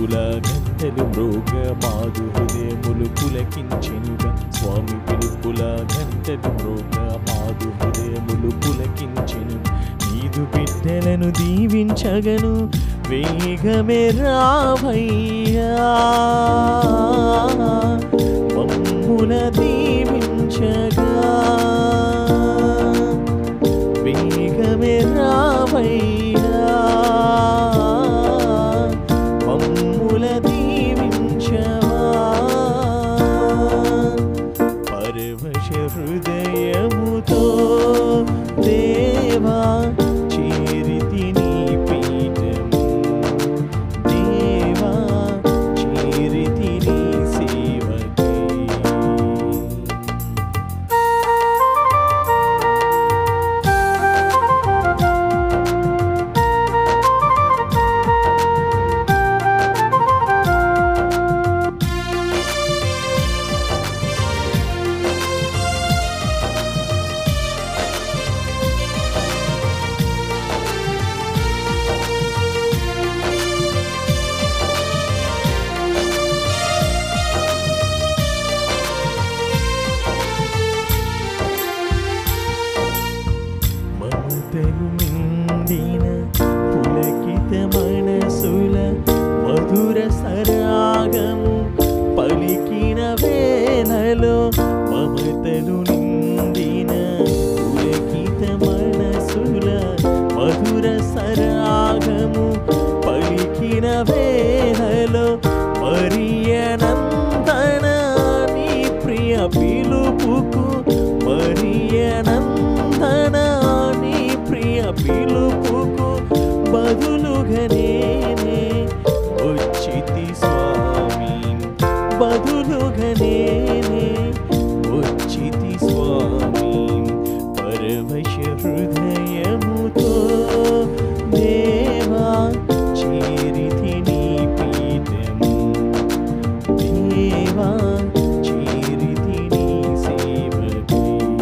పిలుపుల గంటలు మ్రోగ మాదు హృదయములు పులకించెనుగా స్వామి పిలుపుల గంటలు మ్రోగ మాదు హృదయములు పులకించెను నీదు బిడ్డలను దీవించగను వేగమే రావయ్యా మమ్ముల దీవించగా వేగమే రావయ్యా మమ్ముల దీవించవా పరవశ హృదయముతో దేవా చేరితి నీ పీఠము దేవా చేరితి నీ సేవకై మమతలు నిండిన పులకిత మనసుల మధుర సరాగము పలికిన వేళలో మమతలు నిండిన పులకిత మనసుల మధుర సరాగము పలికిన వేళలో మరియనందన నీ ప్రియ పిలుపుకు మరియనందన నీ ప్రియ పిలుపుకు బదులుగా నేనే వచ్చితి స్వామి బదులుగా నేనే వచ్చితి స్వామి పరమశ హృదయముతో దేవా చేరితి నీ పీఠము దేవా చేరితి నీ సేవకై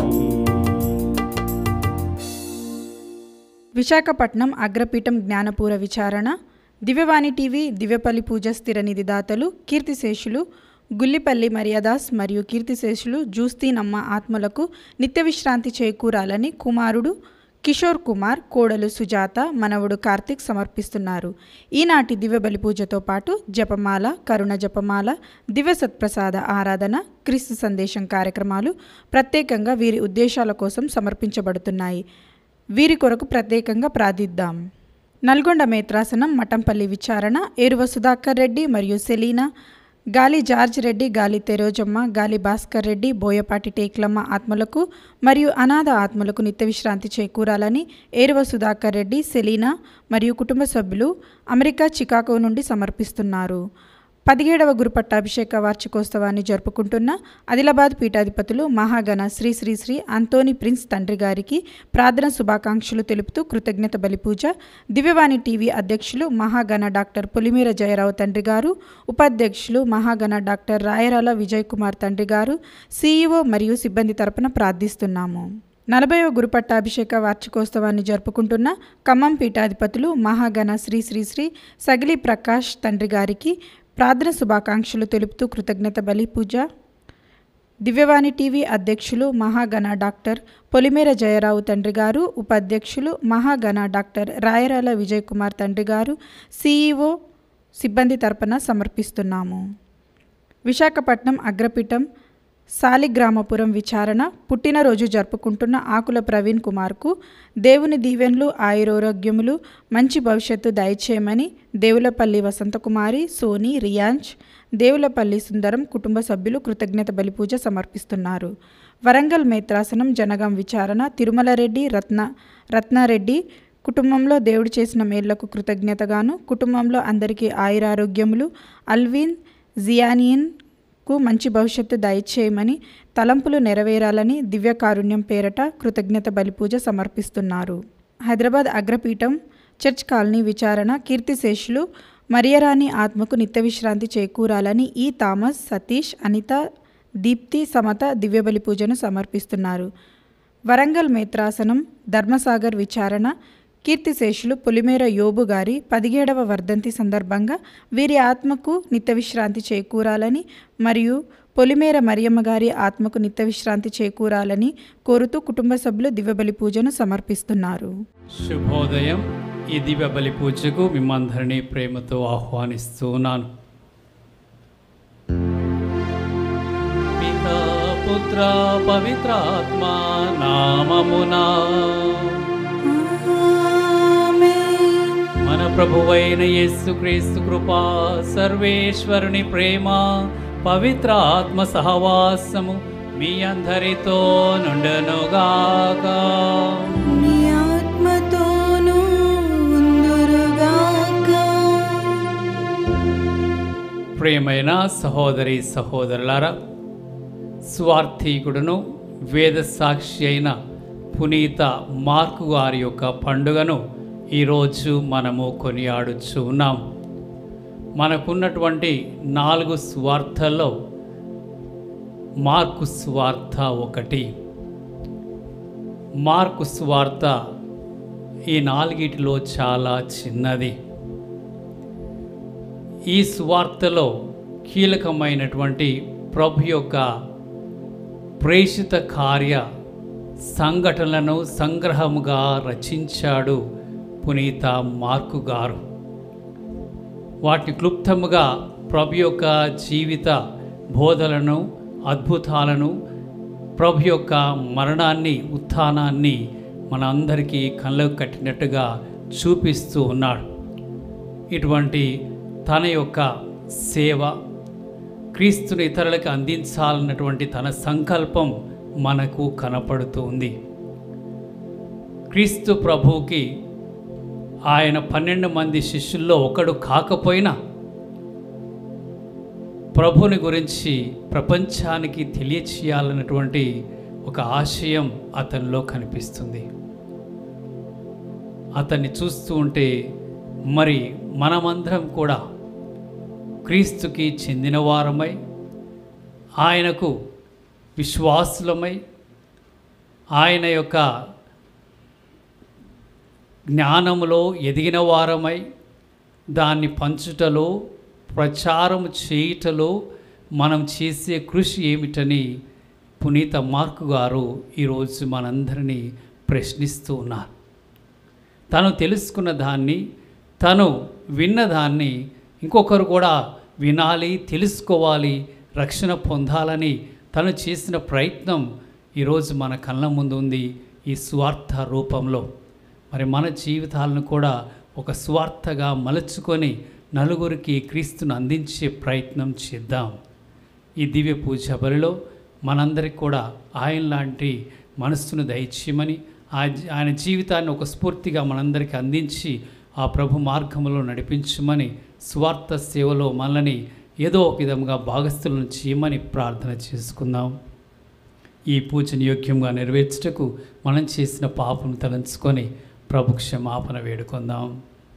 విశాఖపట్నం అగ్రపీఠం జ్ఞానపూర విచారణ దివ్యవాణి టీవీ దివ్యపల్లి పూజ స్థిర నిధిదాతలు కీర్తిశేషులు గుల్లిపల్లి మర్యాదాస్ మరియు కీర్తిశేషులు జూస్తీనమ్మ ఆత్మలకు నిత్య విశ్రాంతి చేకూరాలని కుమారుడు కిషోర్ కుమార్ కోడలు సుజాత మనవడు కార్తిక్ సమర్పిస్తున్నారు ఈనాటి దివ్య బలి పూజతో పాటు జపమాల కరుణ జపమాల దివ్య సత్ప్రసాద ఆరాధన క్రీస్తు సందేశం కార్యక్రమాలు ప్రత్యేకంగా వీరి ఉద్దేశాల కోసం సమర్పించబడుతున్నాయి వీరి కొరకు ప్రత్యేకంగా ప్రార్థిద్దాం నల్గొండ మేత్రాసనం మఠంపల్లి విచారణ ఏరువ సుధాకర్ రెడ్డి మరియు సెలీనా గాలి జార్జ్ రెడ్డి గాలి తెరోజమ్మ గాలి భాస్కర్ రెడ్డి బోయపాటి టేక్లమ్మ ఆత్మలకు మరియు అనాథ ఆత్మలకు నిత్య విశ్రాంతి చేకూరాలని ఏరువ సుధాకర్ రెడ్డి సెలీనా మరియు కుటుంబ సభ్యులు అమెరికా చికాగో నుండి సమర్పిస్తున్నారు పదిహేడవ గురు పట్టాభిషేక వార్షికోత్సవాన్ని జరుపుకుంటున్న ఆదిలాబాద్ పీఠాధిపతులు మహాగణ శ్రీ శ్రీ శ్రీ అంతోని ప్రిన్స్ తండ్రి గారికి ప్రార్థన శుభాకాంక్షలు తెలుపుతూ కృతజ్ఞత బలిపూజ దివ్యవాణి టీవీ అధ్యక్షులు మహాగణ డాక్టర్ పులిమీర జయరావు తండ్రి గారు ఉపాధ్యక్షులు మహాగణ డాక్టర్ రాయరాల విజయ్ కుమార్ తండ్రి గారు సీఈఓ మరియు సిబ్బంది తరపున ప్రార్థిస్తున్నాము నలభైవ గురుపట్టాభిషేక వార్షికోత్సవాన్ని జరుపుకుంటున్న ఖమ్మం పీఠాధిపతులు మహాగణ శ్రీ శ్రీ శ్రీ సగిలి ప్రకాష్ తండ్రి గారికి ప్రార్థన శుభాకాంక్షలు తెలుపుతూ కృతజ్ఞత బలి పూజ దివ్యవాణి టీవీ అధ్యక్షులు మహాగణ డాక్టర్ పొలిమేర జయరావు తండ్రి గారు ఉపాధ్యక్షులు మహాగణ డాక్టర్ రాయరాల విజయ్ కుమార్ తండ్రి గారు సీఈఓ సిబ్బంది తరపున సమర్పిస్తున్నాము విశాఖపట్నం అగ్రపీఠం సాలిగ్రామపురం విచారణ పుట్టినరోజు జరుపుకుంటున్న ఆకుల ప్రవీణ్ కుమార్కు దేవుని దీవెన్లు ఆయురోగ్యములు మంచి భవిష్యత్తు దయచేయమని దేవులపల్లి వసంతకుమారి సోని రియాంజ్ దేవులపల్లి సుందరం కుటుంబ సభ్యులు కృతజ్ఞత బలిపూజ సమర్పిస్తున్నారు వరంగల్ మేత్రాసనం జనగం విచారణ తిరుమల రెడ్డి రత్న రత్నారెడ్డి కుటుంబంలో దేవుడు చేసిన మేళ్లకు కృతజ్ఞతగాను కుటుంబంలో అందరికీ ఆయురారోగ్యములు అల్విన్ జియానియన్ కు మంచి భవిష్యత్తు దయచేయమని తలంపులు నెరవేరాలని దివ్యకారుణ్యం పేరట కృతజ్ఞత బలిపూజ సమర్పిస్తున్నారు హైదరాబాద్ అగ్రపీఠం చర్చ్ కాలనీ విచారణ కీర్తిశేషులు మరియరాణి ఆత్మకు నిత్య విశ్రాంతి చేకూరాలని ఈ థామస్ సతీష్ అనిత దీప్తి సమత దివ్య బలి పూజను సమర్పిస్తున్నారు వరంగల్ మేత్రాసనం ధర్మసాగర్ విచారణ కీర్తిశేషులు పొలిమేర యోబు గారి పదిహేడవ వర్ధంతి సందర్భంగా వీరి ఆత్మకు నిత్య విశ్రాంతి చేకూరాలని మరియు పొలిమేర మరియమ్మ గారి ఆత్మకు నిత్య విశ్రాంతి చేకూరాలని కోరుతూ కుటుంబ సభ్యులు దివ్యబలి పూజను సమర్పిస్తున్నారు శుభోదయం ఈ దివ్య బలి పూజకు మిమ్మందరినీ ప్రేమతో ఆహ్వానిస్తున్నాను పితా పుత్ర పవిత్రాత్మ నామమునా మన ప్రభువైన యేసుక్రీస్తు కృపా సర్వేశ్వరుని ప్రేమ పవిత్ర ఆత్మ సహవాసము మీ అందరితో నుండనుగాక నీ ఆత్మతోనూ ఉందురుగాక ప్రియమైన సహోదరి సహోదరులారా స్వార్థీకుడును వేద సాక్షి అయిన పునీత మార్కు గారి యొక్క పండుగను ఈరోజు మనము కొనియాడుచు ఉన్నాం మనకున్నటువంటి నాలుగు స్వార్థల్లో మార్కు స్వార్థ ఒకటి మార్కు స్వార్థ ఈ నాలుగిటిలో చాలా చిన్నది ఈ సువార్తలో కీలకమైనటువంటి ప్రభు యొక్క ప్రేషిత కార్య సంఘటనలను సంగ్రహముగా రచించాడు పునీత మార్కు గారు వాటిని క్లుప్తముగా ప్రభు యొక్క జీవిత బోధలను అద్భుతాలను ప్రభు యొక్క మరణాన్ని ఉత్థానాన్ని మనందరికీ కళ్ళకు కట్టినట్టుగా చూపిస్తూ ఉన్నాడు ఇటువంటి తన యొక్క సేవ క్రీస్తుని ఇతరులకు అందించాలన్నటువంటి తన సంకల్పం మనకు కనపడుతూ ఉంది క్రీస్తు ప్రభువుకి ఆయన పన్నెండు మంది శిష్యుల్లో ఒకడు కాకపోయినా ప్రభుని గురించి ప్రపంచానికి తెలియచేయాలన్నటువంటి ఒక ఆశయం అతనిలో కనిపిస్తుంది అతన్ని చూస్తూ ఉంటే మరి మనమందరం కూడా క్రీస్తుకి చెందిన వారమై ఆయనకు విశ్వాసులమై ఆయన యొక్క జ్ఞానములో ఎదిగిన వారమై దాన్ని పంచుటలో ప్రచారం చేయుటలో మనం చేసే కృషి ఏమిటని పునీత మార్కు గారు ఈరోజు మనందరినీ ప్రశ్నిస్తూ ఉన్నారు తను తెలుసుకున్న దాన్ని తను విన్న దాన్ని ఇంకొకరు కూడా వినాలి తెలుసుకోవాలి రక్షణ పొందాలని తను చేసిన ప్రయత్నం ఈరోజు మన కళ్ళ ముందు ఉంది ఈ స్వార్థ రూపంలో మరి మన జీవితాలను కూడా ఒక స్వార్థగా మలుచుకొని నలుగురికి క్రీస్తును అందించే ప్రయత్నం చేద్దాం ఈ దివ్య పూజ బలిలో మనందరికి కూడా ఆయన లాంటి మనస్సును దయచేయమని ఆ- ఆయన జీవితాన్ని ఒక స్ఫూర్తిగా మనందరికీ అందించి ఆ ప్రభు మార్గంలో నడిపించమని స్వార్థ సేవలో మనల్ని ఏదో ఒక విధంగా భాగస్థులను చేయమని ప్రార్థన చేసుకుందాం ఈ పూజను యోగ్యంగా నెరవేర్చుటకు మనం చేసిన పాపం తలంచుకొని ప్రభు క్షమాపణ వేడుకుందాం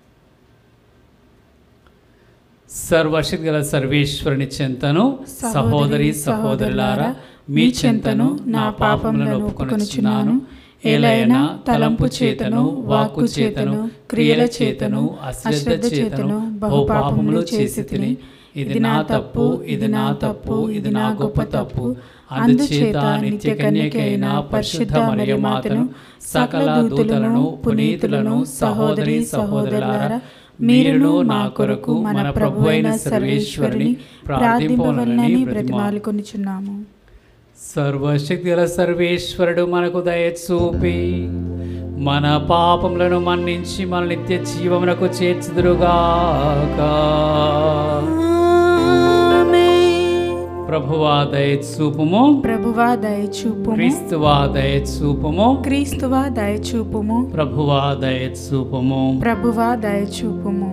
సర్వశక్తి గల సర్వేశ్వరుని చెంతను సహోదరి సహోదరులారా మీ చెంతను నా పాపములను ఒప్పుకొనుచున్నాను ఏలైనా తలంపు చేతను వాక్కు చేతను క్రియల చేతను అశ్రద్ధ చేతను బహుపాపములు చేసి తిని ఇది నా తప్పు ఇది నా తప్పు ఇది నా గొప్ప తప్పు అందుచేత నిత్య కన్యకైన పరిశుద్ధ మరియమాతను సకల దూతలను పునీతులను సహోదరి సహోదరులారా మీరును నా కొరకు మన ప్రభు అయిన సర్వేశ్వరుని ప్రార్థింపవలనని బ్రతిమాలు కొనిచున్నాము సర్వశక్తి గల సర్వేశ్వరుడు మనకు దయచూపి మన పాపములను మన్నించి మన నిత్య జీవమునకు చేర్చుదురుగాక ప్రభువా దయచూపుము ప్రభువా దయచూపుము క్రీస్తువా దయచూపుము క్రీస్తువా దయచూపుము ప్రభువా దయచూపుము ప్రభువా దయచూపుము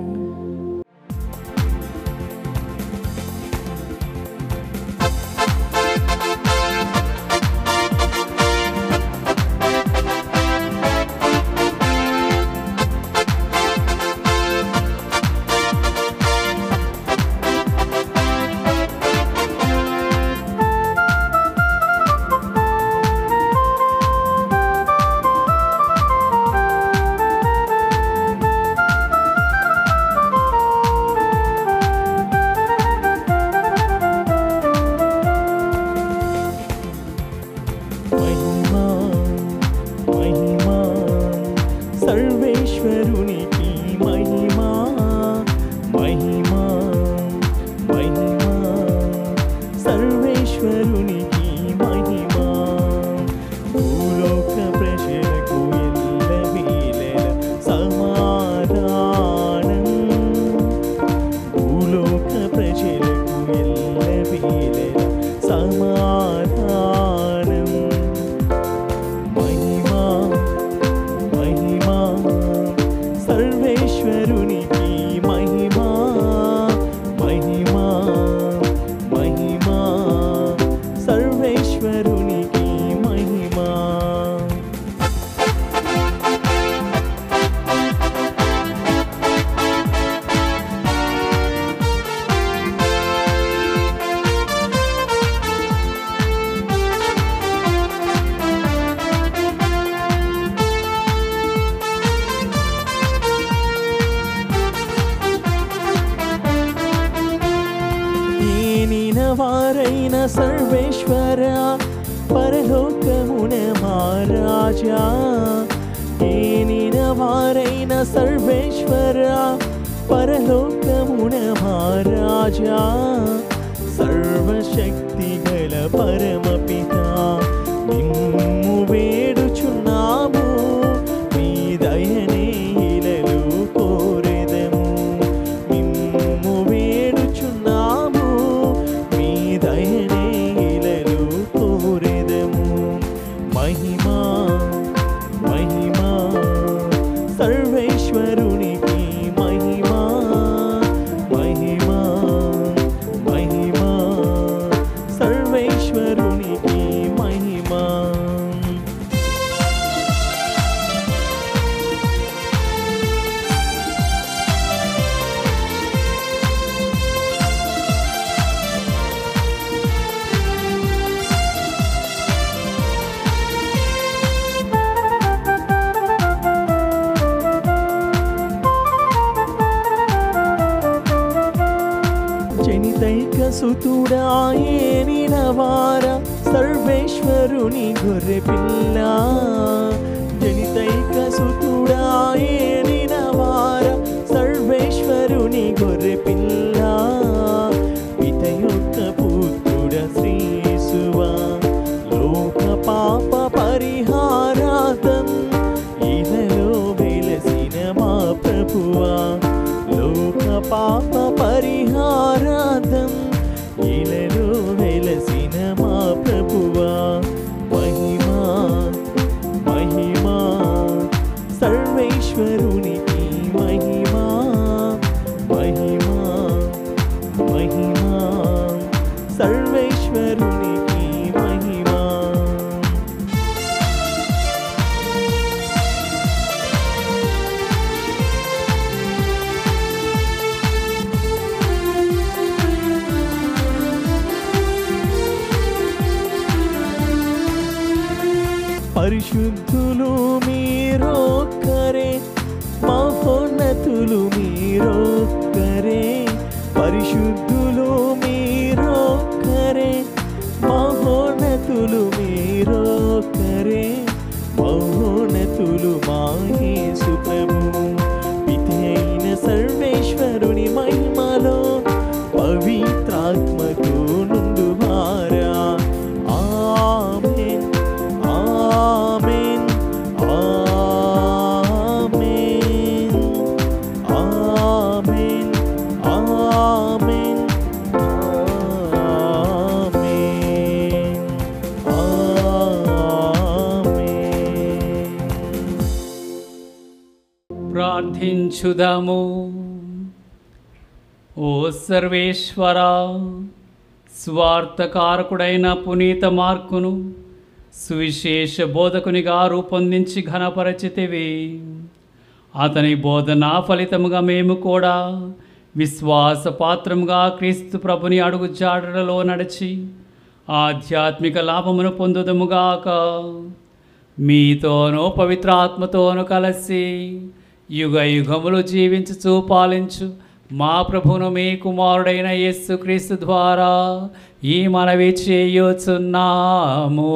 వారైన సర్వేశ్వర పరలోకమున మహారాజా ఏనిన వారైన సర్వేశ్వర పరలోకమున మహారాజా సర్వశక్తి గల పరమపిత నిమ్ము వేడుచున్నాము మీ దయనే ఇలలు కోరెదము నిమ్ము వేడుచున్నాము మీ దయనే ఇలలు కోరెదము మహిమా మహిమా సర్వేశ్వరునికి మహిమా మహిమా మహిమా సర్వేశ్వరునికి మహిమా జనితైక సుతుడాయేనిన వార సర్వేశ్వరుని గొర్రె పిల్ల జనితైక సుతుడాయేనిన వార సర్వేశ్వరుని గొర్రె పిల్ల పిత యొక్క పుత్రుడ శ్రీసువా లోక పాప పరిహారార్థం ఇలలో వెలసిన మా ప్రభువా లోక పాప పరిహారార్థం ఇలలో వెలసిన మా ప్రభువా మహిమా మహిమా సర్వేశ్వరునికి మహిమా మహిమా మహిమా సర్వేశ్వరునికి మహిమా పరిశుద్ధులు మీరొక్కరే మహోన్నతులు మీరొక్కరే పరిశుద్ధులు మీరొక్కరే మహోన్నతులు మీరొక్కరే మహోన్నతులు మాయేసు ప్రభు పితైన సర్వేశ్వరుని మహిమలో పవిత్రాత్మకు నుండు భారా amen amen amen amen amen amen ప్రార్థించుదాము ఓ సర్వేశ్వర స్వార్థకారకుడైన పునీత మార్కును సువిశేష బోధకునిగా రూపొందించి ఘనపరచితివి అతని బోధన ఫలితముగా మేము కూడా విశ్వాసపాత్రముగా క్రీస్తు ప్రభుని అడుగు జాడలలో నడిచి ఆధ్యాత్మిక లాభమును పొందుదముగాక మీతోనూ పవిత్రాత్మతోనూ కలిసి యుగ యుగములు జీవించుచు పాలించు మా ప్రభును మీ కుమారుడైన యేసుక్రీస్తు ద్వారా ఈ మనవి చేయుచున్నాము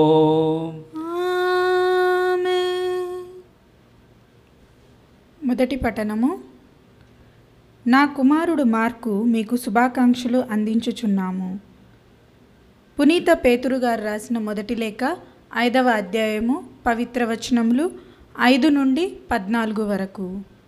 మొదటి పఠనము నా కుమారుడు మార్కు మీకు శుభాకాంక్షలు అందించుచున్నాము పునీత పేతురు గారు రాసిన మొదటి లేఖ ఐదవ అధ్యాయము పవిత్ర వచనములు ఐదు నుండి పద్నాలుగు వరకు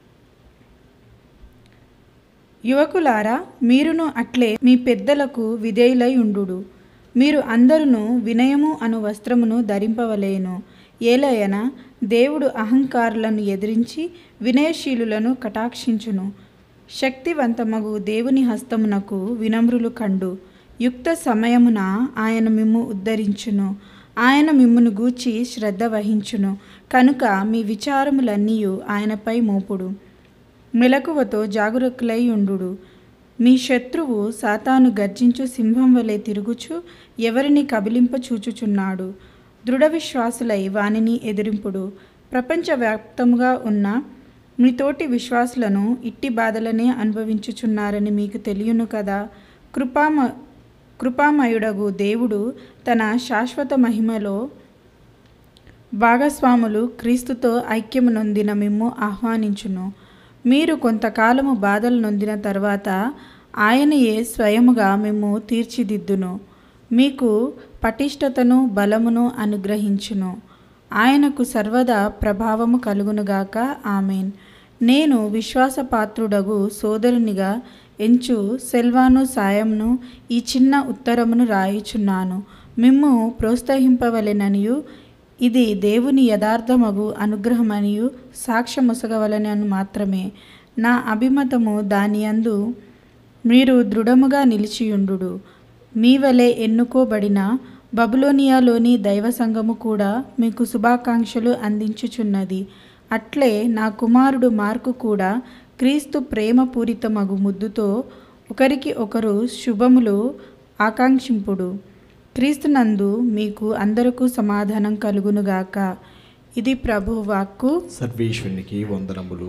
యువకులారా మీరును అట్లే మీ పెద్దలకు విధేయులై ఉండుడు మీరు అందరును వినయము అను వస్త్రమును ధరింపవలేను ఏలయన దేవుడు అహంకారులను ఎదిరించి వినయశీలులను కటాక్షించును శక్తివంతమగు దేవుని హస్తమునకు వినమ్రులు కండు యుక్త సమయమున ఆయన మిమ్ము ఉద్ధరించును ఆయన మిమ్మును గూర్చి శ్రద్ధ వహించును కనుక మీ విచారములన్నీ ఆయనపై మోపుడు మెలకువతో జాగరూకులై ఉండుడు మీ శత్రువు సాతాను గర్జించు సింహం వలె తిరుగుచు ఎవరిని కబిలింప చూచుచున్నాడు దృఢ విశ్వాసులై వానిని ఎదిరింపుడు ప్రపంచవ్యాప్తముగా ఉన్న మీ తోటి విశ్వాసులను ఇట్టి బాధలనే అనుభవించుచున్నారని మీకు తెలియను కదా కృపామ కృపామయుడగు దేవుడు తన శాశ్వత మహిమలో భాగస్వాములు క్రీస్తుతో ఐక్యము నొందిన మిమ్ము ఆహ్వానించును మీరు కొంతకాలము బాధలు నొందిన తర్వాత ఆయనయే స్వయముగా మిమ్ము తీర్చిదిద్దును మీకు పటిష్టతను బలమును అనుగ్రహించును ఆయనకు సర్వదా ప్రభావము కలుగునుగాక ఆమెన్ నేను విశ్వాసపాత్రుడగు సోదరునిగా ఎంచు సెల్వాను సాయంను ఈ చిన్న ఉత్తరమును రాయుచున్నాను మిమ్ము ప్రోత్సహింపవలెననియు ఇది దేవుని యథార్థమగు అనుగ్రహమనియు సాక్ష్యముసగవలనని మాత్రమే నా అభిమతము దాని యందు మీరు దృఢముగా నిలిచియుండు మీ వలె ఎన్నుకోబడిన బబులోనియాలోని దైవ సంఘము కూడా మీకు శుభాకాంక్షలు అందించుచున్నది అట్లే నా కుమారుడు మార్కు కూడా క్రీస్తు ప్రేమపూరితమగు ముద్దుతో ఒకరికి ఒకరు శుభములు ఆకాంక్షింపుడు క్రీస్తునందు మీకు అందరకు సమాధానం కలుగునుగాక ఇది ప్రభు వాక్కు సర్వేశ్వరునికి వందనములు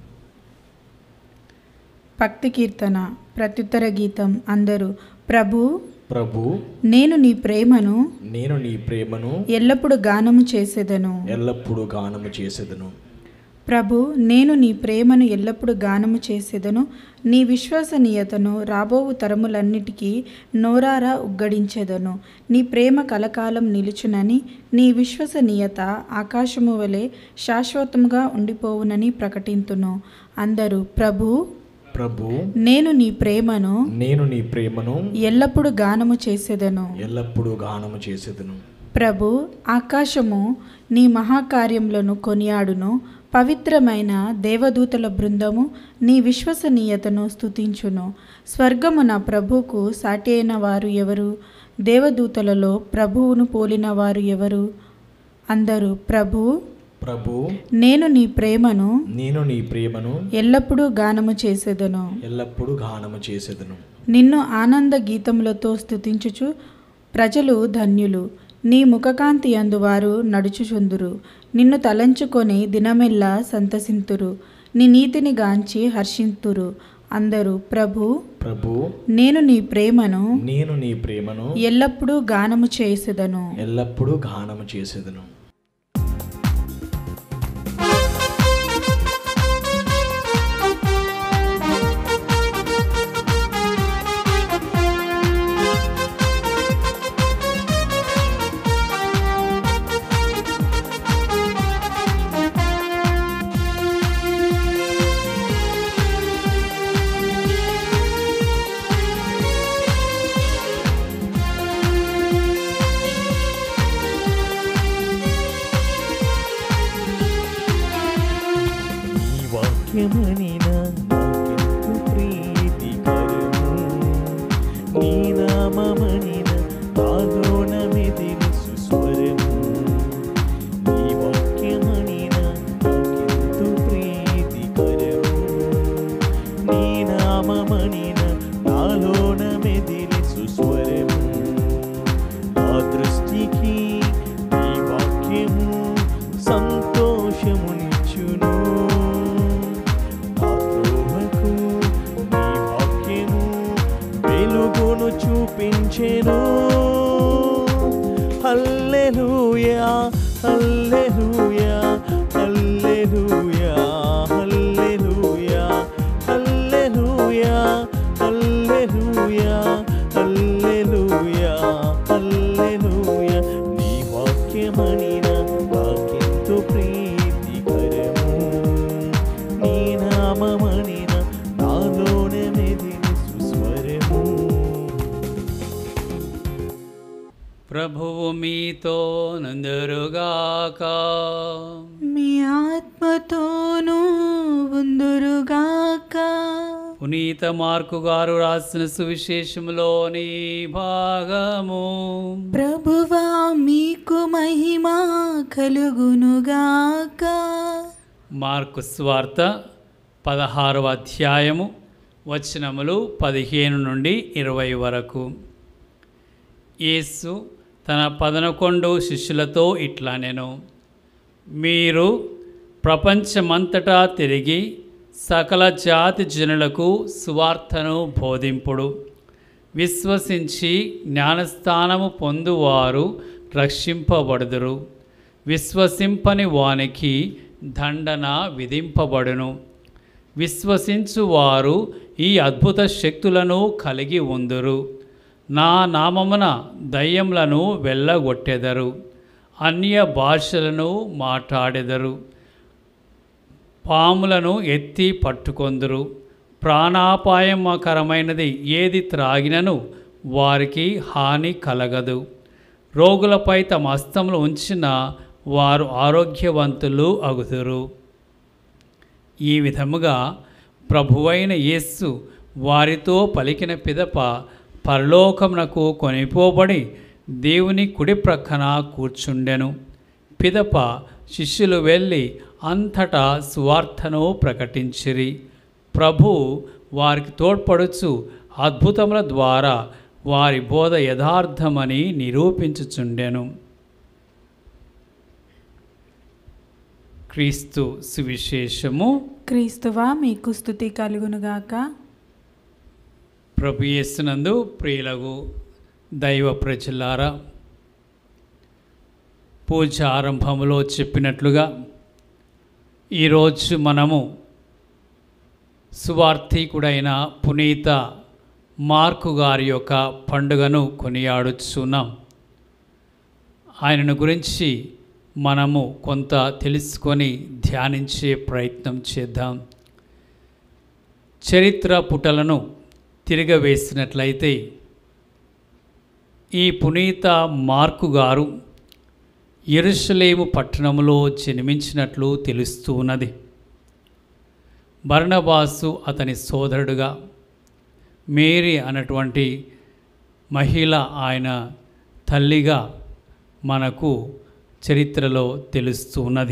భక్తి కీర్తన ప్రత్యుత్తర గీతం అందరూ ప్రభు ప్రభు నేను నీ ప్రేమను నేను నీ ప్రేమను ఎల్లప్పుడు గానము చేసేదను ఎల్లప్పుడూ గానము చేసేదను ప్రభు నేను నీ ప్రేమను ఎల్లప్పుడు గానము చేసేదను నీ విశ్వసనీయతను రాబోవు తరములన్నిటికీ నోరారా ఉగ్గడించెదను నీ ప్రేమ కలకాలం నిలుచునని నీ విశ్వసనీయత ఆకాశము వలె శాశ్వతముగా ఉండిపోవునని ప్రకటింతును అందరూ ప్రభు ప్రభు నేను నీ ప్రేమను నేను నీ ప్రేమను ఎల్లప్పుడు గానము చేసేదను ఎల్లప్పుడూ గానము చేసేదను ప్రభు ఆకాశము నీ మహాకార్యములను కొనియాడును పవిత్రమైన దేవదూతల బృందము నీ విశ్వసనీయతను స్తుతించును స్వర్గమున ప్రభువుకు సాటి అయిన వారు ఎవరు దేవదూతలలో ప్రభువును పోలిన వారు ఎవరు అందరూ ప్రభు ప్రభు నేను నీ ప్రేమను నేను నీ ప్రేమను ఎల్లప్పుడూ గానము చేసేదను ఎల్లప్పుడూ గానము చేసేదను నిన్ను ఆనంద గీతములతో స్తుతించుచు ప్రజలు ధన్యులు నీ ముఖకాంతి అందువారు నడుచుచుందురు నిన్ను తలంచుకొని దినమెల్లా సంతసింతురు నీ నీతిని గాంచి హర్షింతురు అందరూ ప్రభు ప్రభు నేను నీ ప్రేమను నేను నీ ప్రేమను ఎల్లప్పుడూ గానము చేసేదను ఎల్లప్పుడూ గానము చేసేదను నీ వాక్యమనిన నాకెంతో ప్రీతికరము నీ నామమనిన నాలోన మెదిలి సుస్వరము నీ వాక్యమనిన నాకెంతో ప్రీతికరము నీ నామమనిన నాలోన మెదిలి సుస్వరము నా దృష్టికి నీ వాక్యము సంతోషమునిచ్చును నా త్రోవకు నీ వాక్యము వెలుగును చూపించెను హల్లెలూయా హల్లెలూయా హల్లెలూయా హల్లెలూయా హల్లెలూయా హల్లెలూయా హల్లెలూయా హల్లెలూయా నీ వాక్యమనిన నాకెంతో ప్రీతికరము నీ నామమనిన నాలోనే మెదిలి సుస్వరము ప్రభువు మీతో నందరుగాక మీ ఆత్మతోనూ ఉందురుగాక పునీత మార్కు గారు రాసిన సువిశేషములోని భాగము ప్రభువా మీకు మహిమ కలుగునుగాక మార్కు స్వార్త పదహారవ అధ్యాయము వచనములు పదిహేను నుండి ఇరవై వరకు యేసు తన పదనకొండు శిష్యులతో ఇట్లా నేను మీరు ప్రపంచమంతటా తిరిగి సకల జాతి జనులకు సువార్తను బోధింపుడు విశ్వసించి జ్ఞానస్థానము పొందువారు రక్షింపబడుదురు విశ్వసింపని వానికి దండన విధింపబడును విశ్వసించువారు ఈ అద్భుత శక్తులను కలిగి ఉందురు నా నామమున దయ్యములను వెళ్ళగొట్టెదరు అన్య భాషలను మాట్లాడెదరు పాములను ఎత్తి పట్టుకొందురు ప్రాణాపాయకరమైనది ఏది త్రాగినను వారికి హాని కలగదు రోగులపై తమ హస్తములు ఉంచిన వారు ఆరోగ్యవంతులు అగుదురు ఈ విధముగా ప్రభువైన యేస్సు వారితో పలికిన పిదప పరలోకమునకు కొనిపోబడి దేవుని కుడి ప్రక్కన కూర్చుండెను పిదప శిష్యులు వెళ్ళి అంతటా సువార్తను ప్రకటించిరి ప్రభు వారికి తోడ్పడుచు అద్భుతముల ద్వారా వారి బోధ యథార్థమని నిరూపించుచుండెను క్రీస్తు సువిశేషము క్రీస్తువా మీకు స్థుతి కలుగునుగాక ప్రభు యేసునందు ప్రియులగు దైవ ప్రజలారా పూజ ఆరంభంలో చెప్పినట్లుగా ఈరోజు మనము సువార్థికుడైన పునీత మార్కు గారి యొక్క పండుగను కొనియాడుచున్నాం ఆయనను గురించి మనము కొంత తెలుసుకొని ధ్యానించే ప్రయత్నం చేద్దాం చరిత్ర పుటలను తిరగవేసినట్లయితే ఈ పునీత మార్కు గారు ఎరుషలేము పట్టణంలో జన్మించినట్లు తెలుస్తూ ఉన్నది బర్ణబాసు అతని సోదరుడుగా మేరీ అన్నటువంటి మహిళ ఆయన తల్లిగా మనకు చరిత్రలో తెలుస్తూ ఉన్నది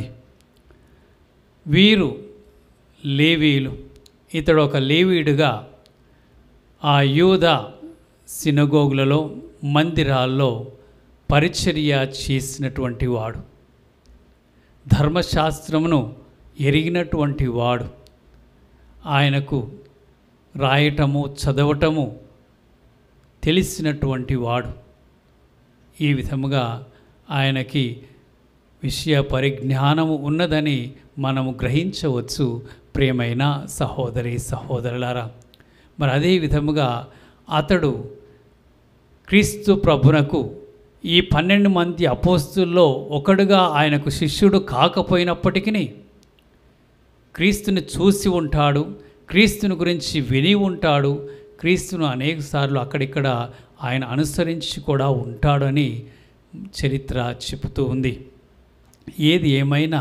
వీరు లేవీలు ఇతడు ఒక లేవీడుగా ఆ యూద సినగోగులలో మందిరాల్లో పరిచర్య చేసినటువంటి వాడు ధర్మశాస్త్రమును ఎరిగినటువంటి వాడు ఆయనకు రాయటము చదవటము తెలిసినటువంటి వాడు ఈ విధముగా ఆయనకి విషయ పరిజ్ఞానము ఉన్నదని మనము గ్రహించవచ్చు ప్రియమైన సహోదరి సహోదరులారా మరి అదే విధముగా అతడు క్రీస్తు ప్రభునకు ఈ పన్నెండు మంది అపోస్తుల్లో ఒకడుగా ఆయనకు శిష్యుడు కాకపోయినప్పటికీ క్రీస్తుని చూసి ఉంటాడు క్రీస్తుని గురించి విని ఉంటాడు క్రీస్తును అనేకసార్లు అక్కడిక్కడ ఆయన అనుసరించి కూడా ఉంటాడని చరిత్ర చెబుతూ ఉంది ఏది ఏమైనా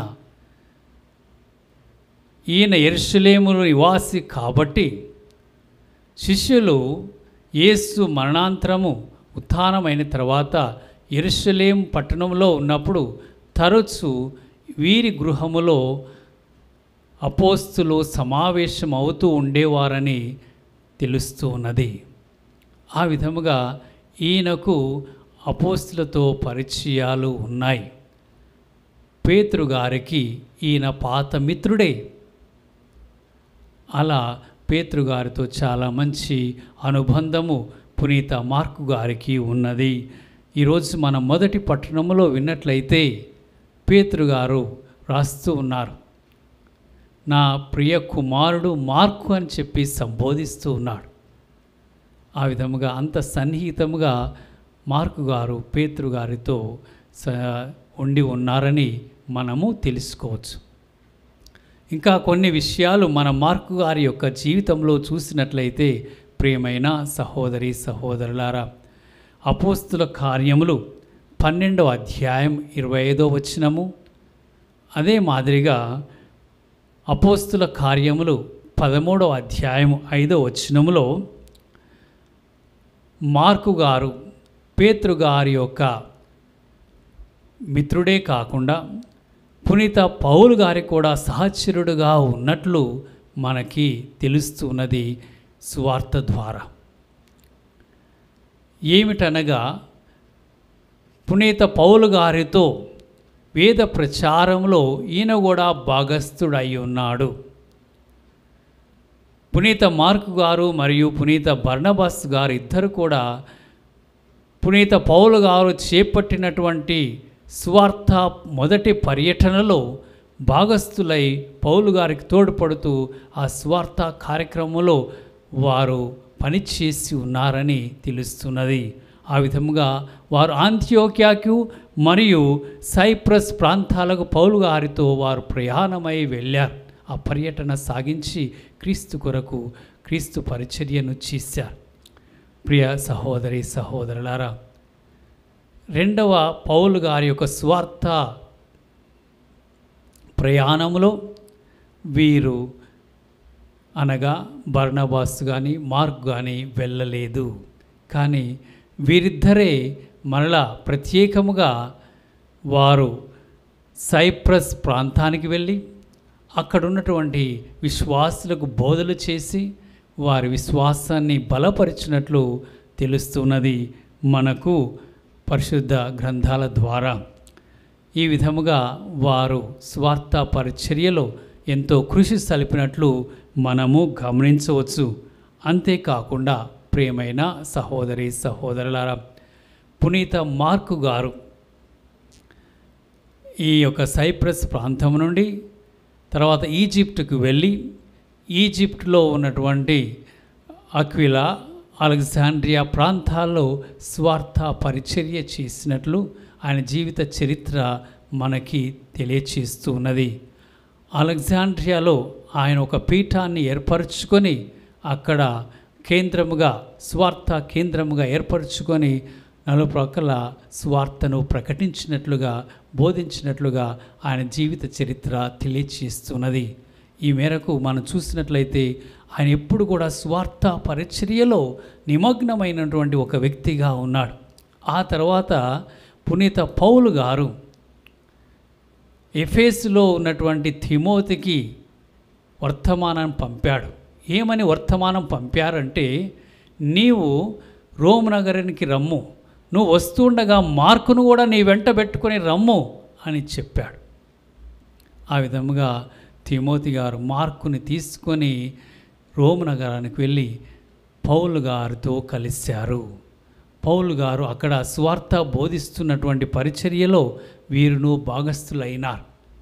ఈయన ఎరుషలేములు నివాసి కాబట్టి శిష్యులు యేసు మరణాంతరము ఉత్థానమైన తర్వాత ఎరుషలేం పట్టణంలో ఉన్నప్పుడు తరచు వీరి గృహములో అపోస్తులు సమావేశం అవుతూ ఉండేవారని తెలుస్తూ ఉన్నది ఆ విధముగా ఈయనకు అపోస్తులతో పరిచయాలు ఉన్నాయి పేతురు గారికి ఈయన పాత మిత్రుడే అలా పేతురు గారితో చాలా మంచి అనుబంధము పునీత మార్కు గారికి ఉన్నది ఈరోజు మన మొదటి పట్టణంలో విన్నట్లయితే పేతురు గారు రాస్తూ ఉన్నారు నా ప్రియ కుమారుడు మార్కు అని చెప్పి సంబోధిస్తూ ఉన్నాడు ఆ విధముగా అంత సన్నిహితముగా మార్కు గారు పేతురు గారితో స ఉండి ఉన్నారని మనము తెలుసుకోవచ్చు ఇంకా కొన్ని విషయాలు మన మార్కు గారి యొక్క జీవితంలో చూసినట్లయితే ప్రియమైన సహోదరి సహోదరులారా అపోస్తుల కార్యములు పన్నెండవ అధ్యాయం ఇరవై ఐదో వచనము అదే మాదిరిగా అపోస్తుల కార్యములు పదమూడవ అధ్యాయం ఐదో వచనములో మార్కు గారు పేతృ గారి యొక్క మిత్రుడే కాకుండా పునీత పౌలు గారి కూడా సహచరుడుగా ఉన్నట్లు మనకి తెలుస్తున్నది సువార్త ద్వారా ఏమిటనగా పునీత పౌలు గారితో వేద ప్రచారంలో ఈయన కూడా భాగస్థుడై ఉన్నాడు పునీత మార్కు గారు మరియు పునీత బర్ణబాస్ గారు ఇద్దరు కూడా పునీత పౌలు గారు చేపట్టినటువంటి స్వార్థ మొదటి పర్యటనలో భాగస్థులై పౌలు గారికి తోడ్పడుతూ ఆ స్వార్థ కార్యక్రమంలో వారు పనిచేసి ఉన్నారని తెలుస్తున్నది ఆ విధముగా వారు ఆంత్యోక్యాకు మరియు సైప్రస్ ప్రాంతాలకు పౌలు గారితో వారు ప్రయాణమై వెళ్ళారు ఆ పర్యటన సాగించి క్రీస్తు కొరకు క్రీస్తు పరిచర్యను చేశారు ప్రియ సహోదరి సహోదరులారా రెండవ పౌలు గారి యొక్క స్వార్థ ప్రయాణంలో వీరు అనగా బర్ణబాస్ కానీ మార్క్ కానీ వెళ్ళలేదు కానీ వీరిద్దరే మరలా ప్రత్యేకముగా వారు సైప్రస్ ప్రాంతానికి వెళ్ళి అక్కడ ఉన్నటువంటి విశ్వాసులకు బోధలు చేసి వారి విశ్వాసాన్ని బలపరిచినట్లు తెలుస్తున్నది మనకు పరిశుద్ధ గ్రంథాల ద్వారా ఈ విధముగా వారు స్వార్థ పరిచర్యలో ఎంతో కృషి సలిపినట్లు మనము గమనించవచ్చు అంతేకాకుండా ప్రియమైన సహోదరి సహోదరులారా పునీత మార్కు గారు ఈ యొక్క సైప్రస్ ప్రాంతం నుండి తర్వాత ఈజిప్టుకు వెళ్ళి ఈజిప్ట్లో ఉన్నటువంటి అక్విలా అలెగ్జాండ్రియా ప్రాంతాల్లో స్వార్థ పరిచర్య చేసినట్లు ఆయన జీవిత చరిత్ర మనకి తెలియచేస్తూ ఉన్నది అలెగ్జాండ్రియాలో ఆయన ఒక పీఠాన్ని ఏర్పరచుకొని అక్కడ కేంద్రముగా స్వార్థ కేంద్రముగా ఏర్పరచుకొని నలుప్రక్కల స్వార్థను ప్రకటించినట్లుగా బోధించినట్లుగా ఆయన జీవిత చరిత్ర తెలియచేస్తున్నది ఈ మేరకు మనం చూసినట్లయితే ఆయన ఎప్పుడు కూడా స్వార్థ పరిచర్యలో నిమగ్నమైనటువంటి ఒక వ్యక్తిగా ఉన్నాడు ఆ తర్వాత పునీత పౌలు గారు ఎఫేస్లో ఉన్నటువంటి తిమోతికి వర్తమానం పంపాడు ఏమని వర్తమానం పంపారంటే నీవు రోమ్ నగరానికి రమ్ము నువ్వు వస్తుండగా మార్కును కూడా నీ వెంట పెట్టుకొని రమ్ము అని చెప్పాడు ఆ విధముగా తిమోతి గారు మార్కుని తీసుకొని రోమ్ నగరానికి వెళ్ళి పౌలు గారితో కలిశారు పౌలు గారు అక్కడ స్వార్థ బోధిస్తున్నటువంటి పరిచర్యలో వీరును భాగస్థులైనారు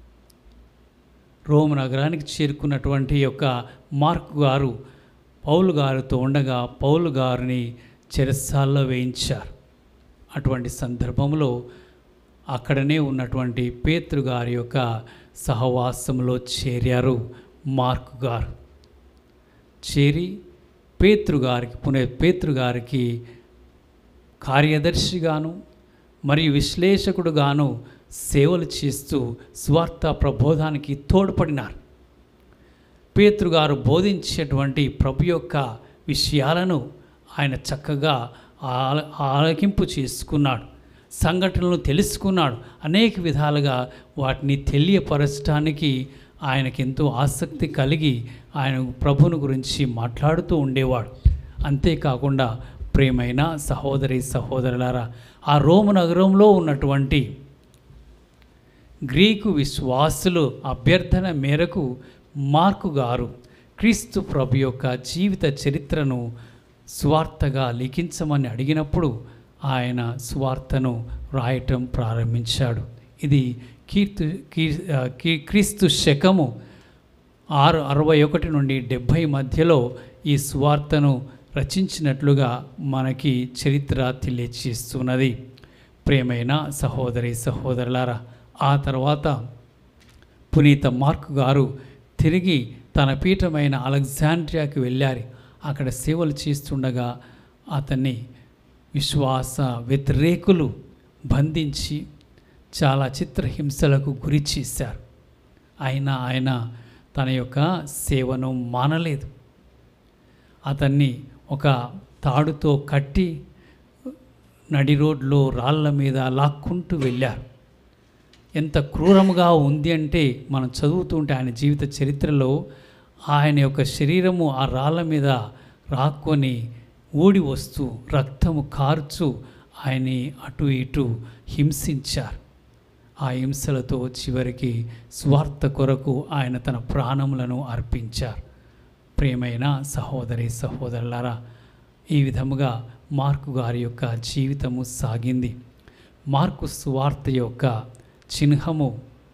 రోమ్ నగరానికి చేరుకున్నటువంటి యొక్క మార్కు గారు పౌలు గారితో ఉండగా పౌలు గారిని చెరసాల్లో వేయించారు అటువంటి సందర్భంలో అక్కడనే ఉన్నటువంటి పేతృ గారి యొక్క సహవాసంలో చేరారు మార్కు గారు చేరి పేతృ గారికి పునే పేతృ గారికి కార్యదర్శిగాను మరియు విశ్లేషకుడుగాను సేవలు చేస్తూ స్వార్థ ప్రబోధానికి తోడ్పడినారు పేతృ గారు బోధించేటువంటి ప్రభు యొక్క విషయాలను ఆయన చక్కగా ఆల ఆలకింపు చేసుకున్నాడు సంఘటనలు తెలుసుకున్నాడు అనేక విధాలుగా వాటిని తెలియపరచడానికి ఆయనకి ఎంతో ఆసక్తి కలిగి ఆయన ప్రభుని గురించి మాట్లాడుతూ ఉండేవాడు అంతేకాకుండా ప్రేమైన సహోదరి సహోదరులారా ఆ రోము నగరంలో ఉన్నటువంటి గ్రీకు విశ్వాసులు అభ్యర్థన మేరకు మార్కు గారు క్రీస్తు ప్రభు యొక్క జీవిత చరిత్రను స్వార్థగా లిఖించమని అడిగినప్పుడు ఆయన స్వార్థను రాయటం ప్రారంభించాడు ఇది కీర్తు కీ- ఆ, కీ- క్రీస్తు శకము ఆరు అరవై ఒకటి నుండి డెబ్భై మధ్యలో ఈ స్వార్థను రచించినట్లుగా మనకి చరిత్ర తెలియచేస్తున్నది ప్రేమైన సహోదరి సహోదరులారా ఆ తర్వాత పునీత మార్క్ గారు తిరిగి తన పీఠమైన అలెగ్జాండ్రియాకి వెళ్ళారు అక్కడ సేవలు చేస్తుండగా అతన్ని విశ్వాస వ్యతిరేకులు బంధించి చాలా చిత్రహింసలకు గురి చేశారు అయినా ఆయన తన యొక్క సేవను మానలేదు అతన్ని ఒక తాడుతో కట్టి నడి రోడ్లో రాళ్ళ మీద లాక్కుంటూ వెళ్ళారు ఎంత క్రూరముగా ఉంది అంటే మనం చదువుతుంటే ఆయన జీవిత చరిత్రలో ఆయన యొక్క శరీరము ఆ రాళ్ళ మీద రాక్కొని ఊడి వస్తూ రక్తము కార్చు ఆయన్ని అటు ఇటు హింసించారు ఆ హింసలతో చివరికి స్వార్థ కొరకు ఆయన తన ప్రాణములను అర్పించారు ప్రియమైన సహోదరి సహోదరులారా ఈ విధముగా మార్కు గారి యొక్క జీవితము సాగింది మార్కు సువార్త యొక్క చిహ్నము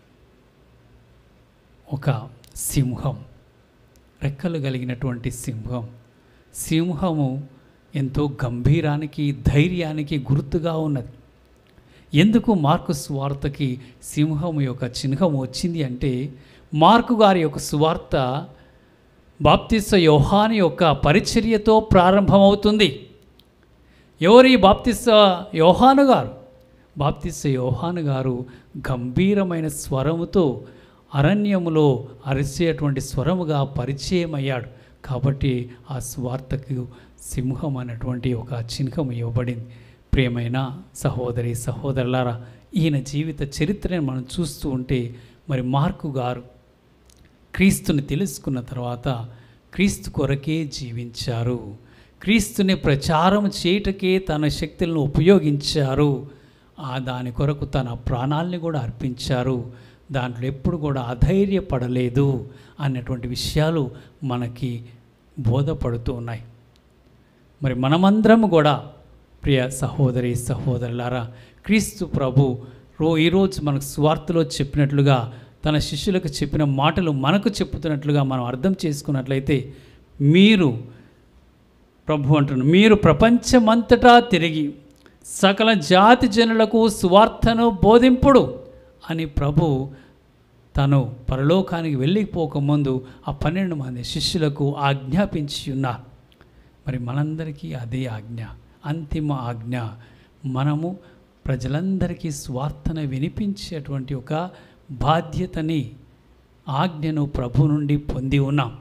ఒక సింహం రెక్కలు కలిగినటువంటి సింహం సింహము ఎంతో గంభీరానికి ధైర్యానికి గుర్తుగా ఉన్నది ఎందుకు మార్కు సువార్తకి సింహం యొక్క చిహ్నం వచ్చింది అంటే మార్కు గారి యొక్క సువార్త బాప్తిస్త యోహాని యొక్క పరిచర్యతో ప్రారంభమవుతుంది ఎవరి బాప్తిస్త యోహాను గారు బాప్తిస్త యోహాను గారు గంభీరమైన స్వరముతో అరణ్యములో అరిచేటువంటి స్వరముగా పరిచయం అయ్యాడు కాబట్టి ఆ స్వార్థకు సింహం అనేటువంటి ఒక చిహ్నం ఇవ్వబడింది ప్రియమైన సహోదరి సహోదరులారా ఈయన జీవిత చరిత్రను మనం చూస్తూ ఉంటే మరి మార్కు గారు క్రీస్తుని తెలుసుకున్న తర్వాత క్రీస్తు కొరకే జీవించారు క్రీస్తుని ప్రచారం చేయటకే తన శక్తులను ఉపయోగించారు ఆ దాని కొరకు తన ప్రాణాల్ని కూడా అర్పించారు దాంట్లో ఎప్పుడు కూడా అధైర్యపడలేదు అన్నటువంటి విషయాలు మనకి బోధపడుతూ ఉన్నాయి మరి మనమందరం కూడా ప్రియ సహోదరి సహోదరులారా క్రీస్తు ప్రభు రో ఈరోజు మనకు స్వార్థలో చెప్పినట్లుగా తన శిష్యులకు చెప్పిన మాటలు మనకు చెప్పుతున్నట్లుగా మనం అర్థం చేసుకున్నట్లయితే మీరు ప్రభు అంటున్నారు మీరు ప్రపంచమంతటా తిరిగి సకల జాతి జనులకు సువార్తను బోధింపుడు అని ప్రభు తను పరలోకానికి వెళ్ళిపోకముందు ఆ పన్నెండు మంది శిష్యులకు ఆజ్ఞాపించి ఉన్నారు మరి మనందరికీ అదే ఆజ్ఞ అంతిమ ఆజ్ఞ మనము ప్రజలందరికీ స్వార్థన వినిపించేటువంటి ఒక బాధ్యతని ఆజ్ఞను ప్రభు నుండి పొంది ఉన్నాం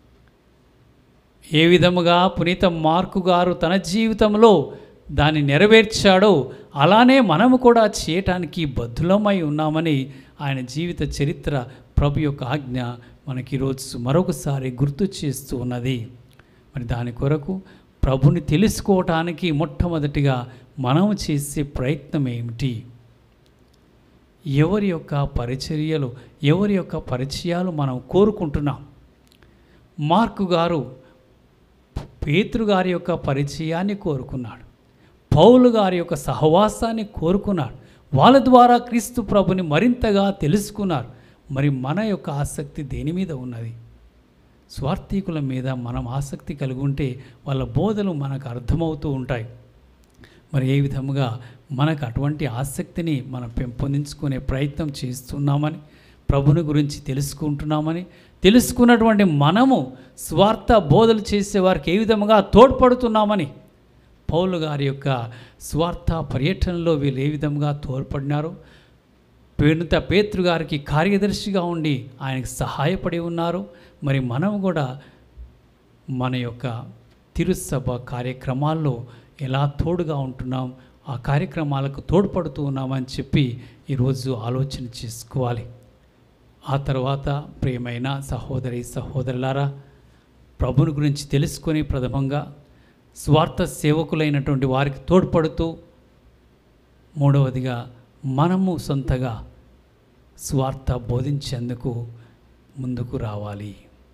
ఏ విధముగా పునీత మార్కు గారు తన జీవితంలో దాన్ని నెరవేర్చాడో అలానే మనము కూడా చేయటానికి బద్ధులమై ఉన్నామని ఆయన జీవిత చరిత్ర ప్రభు యొక్క ఆజ్ఞ మనకి ఈరోజు మరొకసారి గుర్తు చేస్తూ ఉన్నది మరి దాని కొరకు ప్రభుని తెలుసుకోవటానికి మొట్టమొదటిగా మనం చేసే ప్రయత్నం ఏమిటి ఎవరి యొక్క పరిచర్యలు ఎవరి యొక్క పరిచయాలు మనం కోరుకుంటున్నాం మార్కు గారు పేతురు గారి యొక్క పరిచయాన్ని కోరుకున్నాడు పౌలు గారి యొక్క సహవాసాన్ని కోరుకున్నాడు వాళ్ళ ద్వారా క్రీస్తు ప్రభుని మరింతగా తెలుసుకున్నారు మరి మన యొక్క ఆసక్తి దేని మీద ఉన్నది స్వార్థికుల మీద మనం ఆసక్తి కలిగి ఉంటే వాళ్ళ బోధలు మనకు అర్థమవుతూ ఉంటాయి మరి ఏ విధముగా మనకు అటువంటి ఆసక్తిని మనం పెంపొందించుకునే ప్రయత్నం చేస్తున్నామని ప్రభుని గురించి తెలుసుకుంటున్నామని తెలుసుకున్నటువంటి మనము స్వార్థ బోధలు చేసే వారికి ఏ విధముగా తోడ్పడుతున్నామని పౌలు గారి యొక్క స్వార్థ పర్యటనలో వీళ్ళు ఏ విధంగా తోడ్పడినారు పేరుత పేతృ గారికి కార్యదర్శిగా ఉండి ఆయనకు సహాయపడి ఉన్నారు మరి మనం కూడా మన యొక్క తిరుసభ కార్యక్రమాల్లో ఎలా తోడుగా ఉంటున్నాం ఆ కార్యక్రమాలకు తోడ్పడుతూ ఉన్నామని చెప్పి ఈరోజు ఆలోచన చేసుకోవాలి ఆ తర్వాత ప్రియమైన సహోదరి సహోదరులారా ప్రభుని గురించి తెలుసుకొని ప్రథమంగా స్వార్థ సేవకులైనటువంటి వారికి తోడ్పడుతూ మూడవదిగా మనము సొంతగా స్వార్థ బోధించేందుకు ముందుకు రావాలి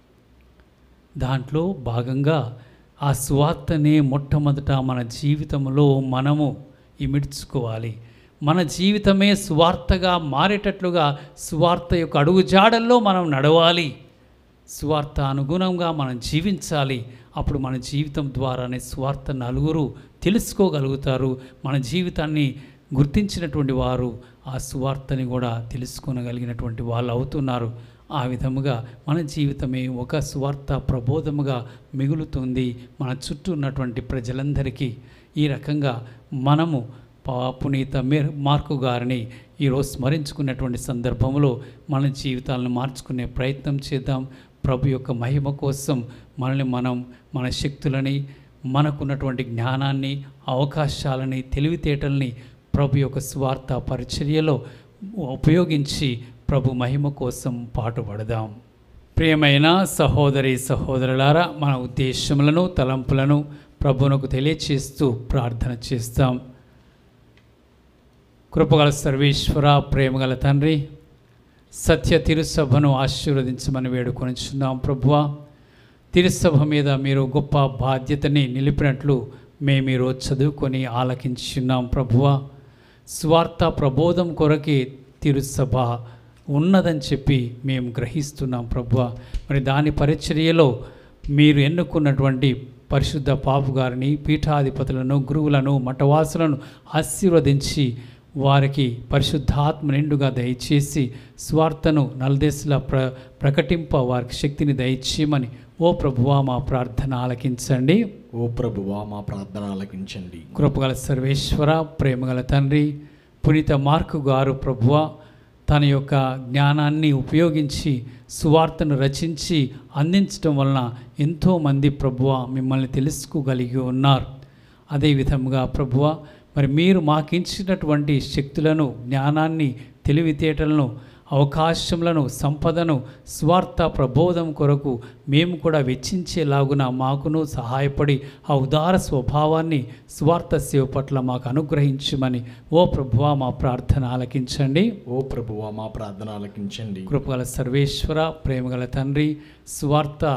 దాంట్లో భాగంగా ఆ స్వార్థనే మొట్టమొదట మన జీవితంలో మనము ఇమిడ్చుకోవాలి మన జీవితమే స్వార్థగా మారేటట్లుగా స్వార్థ యొక్క అడుగుజాడల్లో మనం నడవాలి స్వార్థ అనుగుణంగా మనం జీవించాలి అప్పుడు మన జీవితం ద్వారానే స్వార్థ నలుగురు తెలుసుకోగలుగుతారు మన జీవితాన్ని గుర్తించినటువంటి వారు ఆ సువార్తని కూడా తెలుసుకోగలిగినటువంటి వాళ్ళు అవుతున్నారు ఆ విధముగా మన జీవితమే ఒక స్వార్థ ప్రబోధముగా మిగులుతుంది మన చుట్టూ ఉన్నటువంటి ప్రజలందరికీ ఈ రకంగా మనము పా- పునీత మేర్ మార్కు గారిని ఈరోజు స్మరించుకున్నటువంటి సందర్భంలో మన జీవితాలను మార్చుకునే ప్రయత్నం చేద్దాం ప్రభు యొక్క మహిమ కోసం మనల్ని మనం మన శక్తులని మనకున్నటువంటి జ్ఞానాన్ని అవకాశాలని తెలివితేటల్ని ప్రభు యొక్క స్వార్థ పరిచర్యలో ఉపయోగించి ప్రభు మహిమ కోసం పాటుపడదాం ప్రియమైన సహోదరి సహోదరులారా మన ఉద్దేశములను తలంపులను ప్రభునకు తెలియచేస్తూ ప్రార్థన చేస్తాం కృపగల సర్వేశ్వర ప్రేమగల తండ్రి సత్య తిరుసభను ఆశీర్వదించమని వేడుకొనిచున్నాం ప్రభువా తిరుసభ మీద మీరు గొప్ప బాధ్యతని నిలిపినట్లు మేము ఈరోజు చదువుకొని ఆలకించున్నాం ప్రభువ స్వార్థ ప్రబోధం కొరకే తిరుసభ ఉన్నదని చెప్పి మేము గ్రహిస్తున్నాం ప్రభువ మరి దాని పరిచర్యలో మీరు ఎన్నుకున్నటువంటి పరిశుద్ధ పాపు గారిని పీఠాధిపతులను గురువులను మఠవాసులను ఆశీర్వదించి వారికి పరిశుద్ధాత్మ నిండుగా దయచేసి స్వార్థను నలదేశలా ప్ర ప్రకటింప వారికి శక్తిని దయచేయమని ఓ ప్రభువా మా ప్రార్థన ఆలకించండి ఓ ప్రభువా మా ప్రార్థన ఆలకించండి కృపగల సర్వేశ్వర ప్రేమగల తండ్రి పునీత మార్కు గారు ప్రభువ తన యొక్క జ్ఞానాన్ని ఉపయోగించి సువార్తను రచించి అందించడం వలన ఎంతోమంది ప్రభువ మిమ్మల్ని తెలుసుకోగలిగి ఉన్నారు అదేవిధంగా ప్రభువ మరి మీరు మాకించినటువంటి శక్తులను జ్ఞానాన్ని తెలివితేటలను అవకాశములను సంపదను స్వార్థ ప్రబోధం కొరకు మేము కూడా వెచ్చించేలాగున మాకును సహాయపడి ఆ ఉదార స్వభావాన్ని స్వార్థ సేవ పట్ల మాకు అనుగ్రహించమని ఓ ప్రభువా మా ప్రార్థన ఆలకించండి ఓ ప్రభువా మా ప్రార్థన ఆలకించండి కృపగల సర్వేశ్వర ప్రేమగల తండ్రి స్వార్థ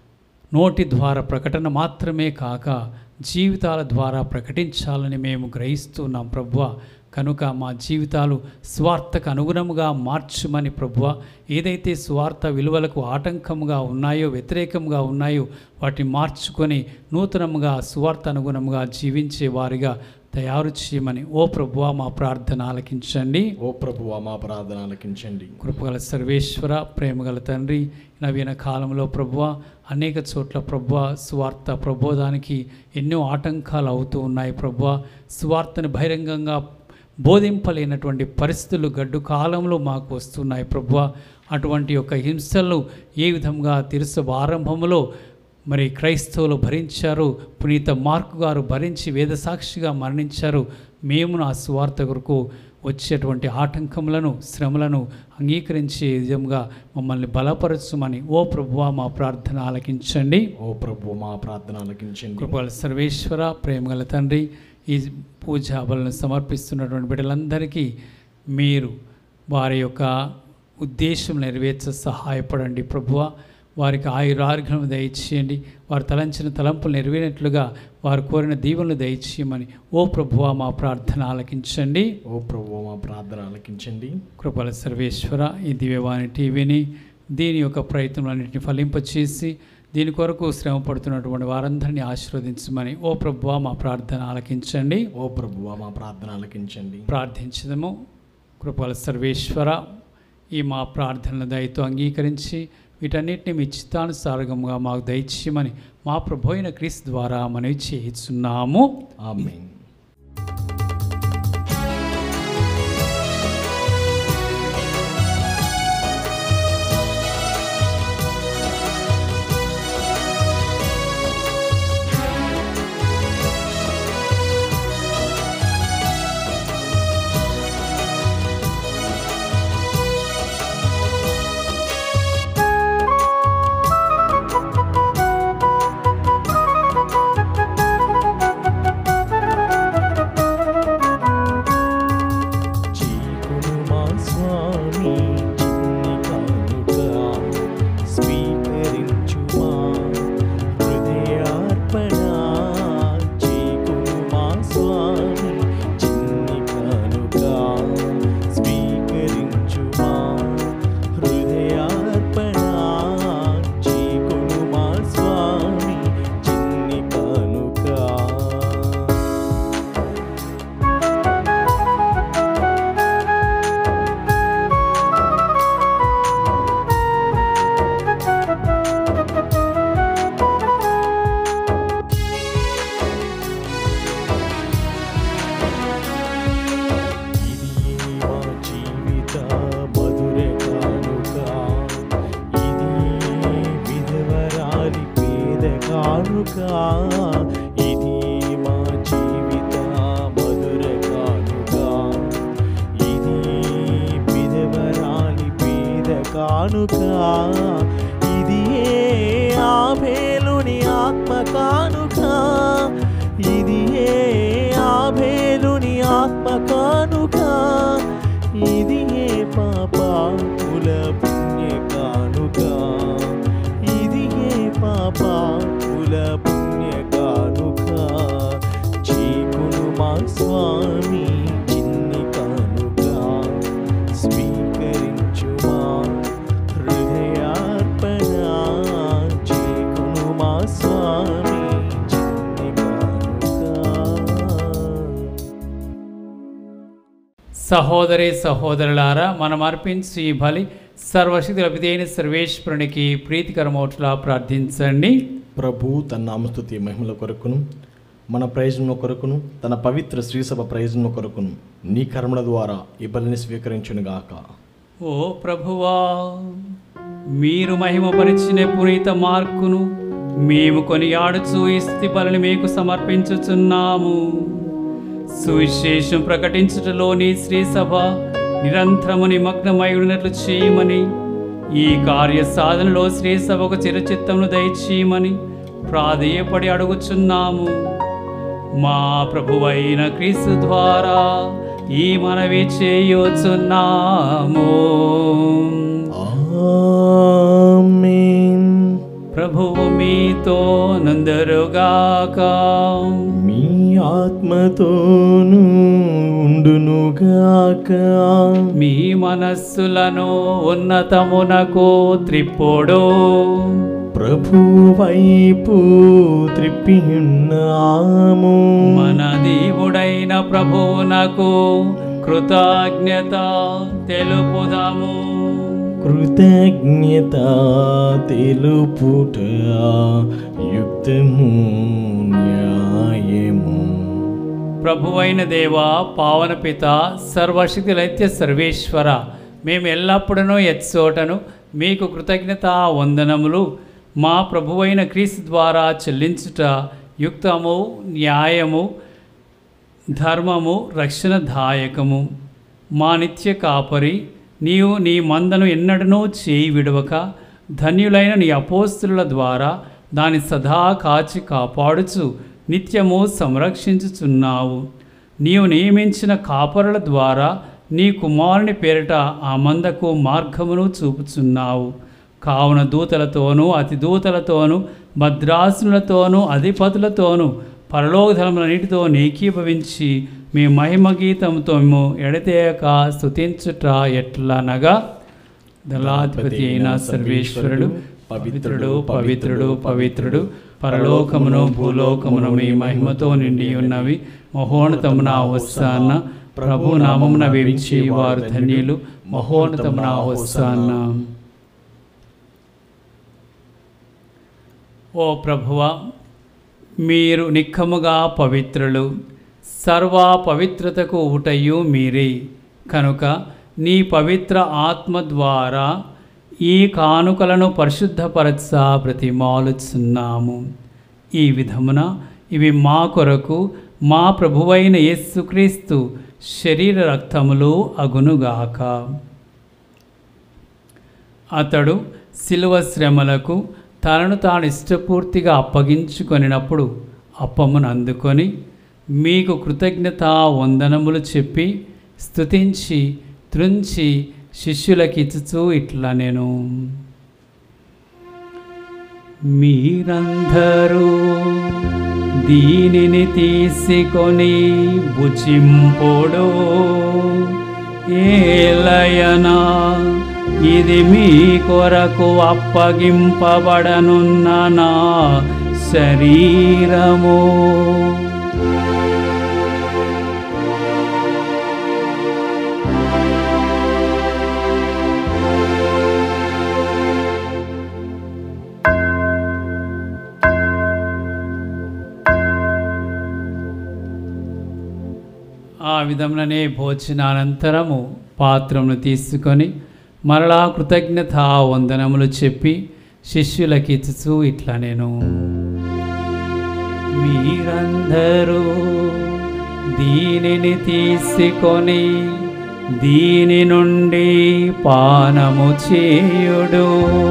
నోటి ద్వారా ప్రకటన మాత్రమే కాక జీవితాల ద్వారా ప్రకటించాలని మేము గ్రహిస్తున్నాం ప్రభువ కనుక మా జీవితాలు స్వార్థకు అనుగుణముగా మార్చుమని ప్రభువ ఏదైతే స్వార్థ విలువలకు ఆటంకముగా ఉన్నాయో వ్యతిరేకంగా ఉన్నాయో వాటిని మార్చుకొని నూతనముగా స్వార్థ అనుగుణముగా జీవించే వారిగా తయారు చేయమని ఓ ప్రభువ మా ప్రార్థన ఆలకించండి ఓ ప్రభువా మా ప్రార్థన ఆలకించండి కృపగల సర్వేశ్వర ప్రేమగల తండ్రి నవీన కాలంలో ప్రభువ అనేక చోట్ల ప్రభువ స్వార్థ ప్రబోధానికి ఎన్నో ఆటంకాలు అవుతూ ఉన్నాయి ప్రభువ స్వార్థని బహిరంగంగా బోధింపలేనటువంటి పరిస్థితులు గడ్డు కాలంలో మాకు వస్తున్నాయి ప్రభువ అటువంటి యొక్క హింసలను ఏ విధంగా తిరుసు ఆరంభంలో మరి క్రైస్తవులు భరించారు పునీత మార్కు గారు భరించి వేదసాక్షిగా మరణించారు మేము నా స్వార్థ కొరకు వచ్చేటువంటి ఆటంకములను శ్రమలను అంగీకరించే విధంగా మమ్మల్ని బలపరచుమని ఓ ప్రభువా మా ప్రార్థన ఆలకించండి ఓ ప్రభు మా ప్రార్థన ఆలకించండి కృపగల సర్వేశ్వర ప్రేమగల తండ్రి ఈ పూజాబలను సమర్పిస్తున్నటువంటి బిడ్డలందరికీ మీరు వారి యొక్క ఉద్దేశం నెరవేర్చ సహాయపడండి ప్రభువ వారికి ఆయురారోగ్యం దయచేయండి వారు తలంచిన తలంపులు నెరవేరినట్లుగా వారు కోరిన దీవెనలు దయచేయమని ఓ ప్రభువ మా ప్రార్థన ఆలకించండి ఓ ప్రభువా మా ప్రార్థన ఆలకించండి కృపల సర్వేశ్వర ఈ దివ్యవాణి టీవీని దీని యొక్క ప్రయత్నాలన్నింటినీ ఫలింపచేసి దీని కొరకు శ్రమ పడుతున్నటువంటి వారందరినీ ఆశీర్వదించమని ఓ ప్రభువా మా ప్రార్థన ఆలకించండి ఓ ప్రభువా మా ప్రార్థన ఆలకించండి ప్రార్థించదము కృపల సర్వేశ్వర ఈ మా ప్రార్థనల దయతో అంగీకరించి వీటన్నిటిని మీ చిత్తానుసారంగా మాకు దయచేయమని మా ప్రభు అయిన క్రీస్తు ద్వారా మనవి చేయిస్తున్నాము ఆమేన్ చీకును మా స్వామి చిన్ని కానుక స్వీకరించుమా హృదయార్పణ చీకును మా స్వామి చిన్ని కానుక స్వీకరించుమా హృదయార్పణ చీకును మా స్వామి చిన్ని కానుక ఇది మా జీవిత మధుర కానుక ఇది విధవరాలి పేద కానుక ఇది మా జీవిత మధుర కానుక ఇది విధవరాలి పేద కానుక ఇది ఏ ఆభేలుని ఆత్మ కానుక ఇది ఏ ఆభేలుని ఆత్మ కానుక ఇది ఏ పాపాల పుణ్య కానుక ఇది ఏ పాపా స్వామి చిన్ని కానుక స్వీకరించుమా హృదయార్పణ చేకును మా స్వామి చిన్ని కానుక సహోదరి సహోదరులారా మనం అర్పించి ఈ బలి సర్వశక్తి లభిదైన సర్వేశ్వరునికి ప్రీతికరమౌట్లా ప్రార్థించండి ప్రభు తన నామస్తుతి మహిమల కొరకును మన ప్రయోజనం కొరకును తన పవిత్ర శ్రీసభ ప్రయోజనం కొరకును నీ కర్మల ద్వారా ఈ బలిని స్వీకరించునుగాక ఓ ప్రభువా మీరు మహిమపరిచిన పునీత మార్కును మేము కొనియాడుచు ఈ స్థితి బలిని మీకు సమర్పించుచున్నాము సువిశేషం ప్రకటించుటలోని శ్రీ సభ నిరంతరము నిమగ్నమై ఉన్నట్లు చేయమని ఈ కార్య సాధనలో శ్రీ సభకు చిరచిత్తమును దయచేయమని ప్రాధేయపడి అడుగుచున్నాము మా ప్రభువైన క్రీస్తు ద్వారా ఈ మనవి చేయుచున్నాము ఆమేన్ ప్రభువు మీతో నందరుగాక మీ ఆత్మతోను ఉండునుగాక మీ మనస్సులను ఉన్నతమునకు త్రిప్పుడు ప్రభు వైపు త్రిప్పియున్నాము మన దేవుడైన ప్రభువునకు కృతజ్ఞత తెలుపుదాము కృతజ్ఞత తెలుపుట యుక్తము న్యాయము ప్రభువైన దేవ పావన పిత సర్వశక్తి లైత్య సర్వేశ్వర మేము ఎల్లప్పుడూ ఎచ్చోటను మీకు కృతజ్ఞత వందనములు మా ప్రభువైన క్రీస్తు ద్వారా చెల్లించుట యుక్తము న్యాయము ధర్మము రక్షణదాయకము మా నిత్య కాపరి నీవు నీ మందను ఎన్నడనూ చేయి విడవక ధన్యులైన నీ అపోస్తుల ద్వారా దాని సదా కాచి కాపాడుచు నిత్యము సంరక్షించుచున్నావు నీవు నియమించిన కాపరుల ద్వారా నీ కుమారుని పేరిట ఆ మందకు మార్గమును చూపుచున్నావు కావున దూతలతోనూ అతి దూతలతోనూ భద్రాసులతోనూ అధిపతులతోనూ పరలోకధనములన్నిటితో నీకీభవించి మీ మహిమ గీతంతో మేము ఎడతేయక స్తుతించుట ఎట్లనగా దళాధిపతి అయిన సర్వేశ్వరుడు పవిత్రుడు పవిత్రుడు పవిత్రుడు పరలోకమును భూలోకమును మీ మహిమతో నిండి ఉన్నవి మహోన్నతమున హోసాన్న ప్రభు నామమున వేయించి వారు ధన్యులు మహోన్నతమున హోసాన్న ఓ ప్రభువ మీరు నిక్కముగా పవిత్రులు సర్వ పవిత్రతకు ఊటయు మీరే కనుక నీ పవిత్ర ఆత్మ ద్వారా ఈ కానుకలను పరిశుద్ధపరచ ప్రతిమాలుచున్నాము ఈ విధమున ఇవి మా కొరకు మా ప్రభువైన యేసుక్రీస్తు శరీర రక్తములు అగునుగాక అతడు శిలువ శ్రమలకు తనను తాను ఇష్టపూర్తిగా అప్పగించుకొనినప్పుడు అప్పమును అందుకొని మీకు కృతజ్ఞత వందనములు చెప్పి స్తుతించి త్రుంచి శిష్యులకిచ్చుచూ ఇట్లా నేను మీరందరూ దీనిని తీసుకొని భుజింపుడు ఏలయనా ఇది మీ కొరకు అప్పగింపబడనున్న నా శరీరము ఆ విధముననే భోజనానంతరము పాత్రమును తీసుకొని మరలా కృతజ్ఞత వందనములు చెప్పి శిష్యులకి ఇచ్చుచూ ఇట్లా నేను మీరందరూ దీనిని తీసుకొని దీని నుండి పానము చేయుడు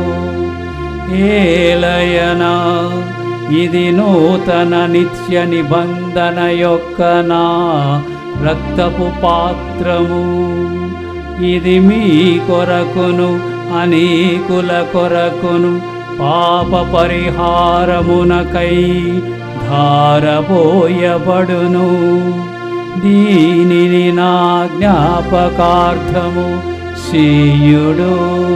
ఏలయనా ఇది నూతన నిత్య నిబంధన యొక్క నా రక్తపు పాత్రము ఇది మీ కొరకును అనేకుల కొరకును పాప పరిహారమునకై ధారబోయబడును దీనిని నా జ్ఞాపకార్థము చేయుడు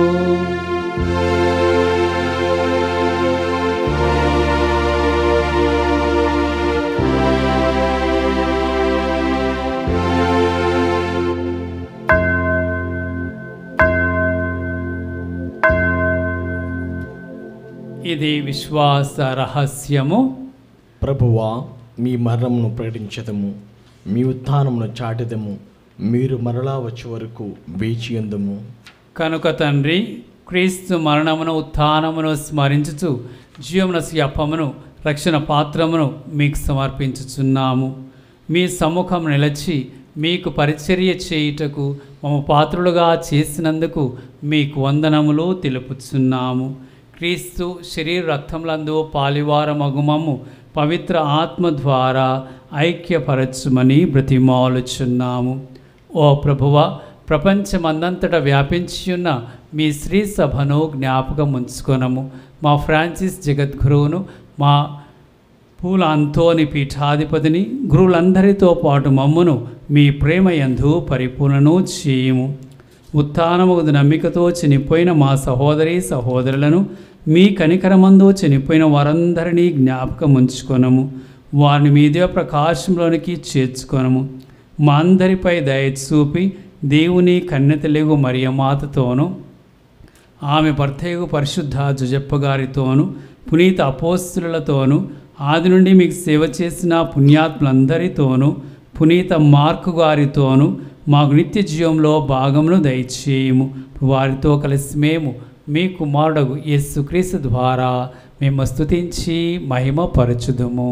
ఇది విశ్వాస రహస్యము ప్రభువా మీ మరణమును ప్రకటించదము మీ ఉత్థానమును చాటెదము మీరు మరలా వచ్చే వరకు వేచి ఎందుము కనుక తండ్రి క్రీస్తు మరణమును ఉత్థానమును స్మరించుచు జీవనసు అప్పమును రక్షణ పాత్రమును మీకు సమర్పించుచున్నాము మీ సముఖం నిలచి మీకు పరిచర్య చేయుటకు మమ పాత్రులుగా చేసినందుకు మీకు వందనములు తెలుపుచున్నాము క్రీస్తు శరీర రక్తములందు పాలివార మగుమము పవిత్ర ఆత్మ ద్వారా ఐక్యపరచుమని బ్రతిమాలుచున్నాము ఓ ప్రభువ ప్రపంచమందంతట వ్యాపించి ఉన్న మీ శ్రీ సభను జ్ఞాపకం ఉంచుకొనము మా ఫ్రాన్సిస్ జగద్గురువును మా పూల అంతోని పీఠాధిపతిని గురువులందరితో పాటు మమ్మును మీ ప్రేమ యందు పరిపూర్ణను చేయము ఉత్థానముగు నమ్మికతో చనిపోయిన మా సహోదరి సహోదరులను మీ కనికరమందు చనిపోయిన వారందరినీ జ్ఞాపకం ఉంచుకొనము వారిని మీదే ప్రకాశంలోనికి చేర్చుకొనము మా అందరిపై దయ చూపి దేవుని కన్నెతెలుగు మరియమాతతోనూ ఆమె భర్తయగు పరిశుద్ధ జుజప్ప గారితోనూ పునీత అపోస్తులతోనూ ఆది నుండి మీకు సేవ చేసిన పుణ్యాత్ములందరితోనూ పునీత మార్కు గారితోనూ మాకు నిత్య జీవంలో భాగమును దయచేయము వారితో కలిసి మేము మీ కుమారుడు యేసుక్రీస్తు ద్వారా మేము స్తుతించి మహిమ పరచుదుము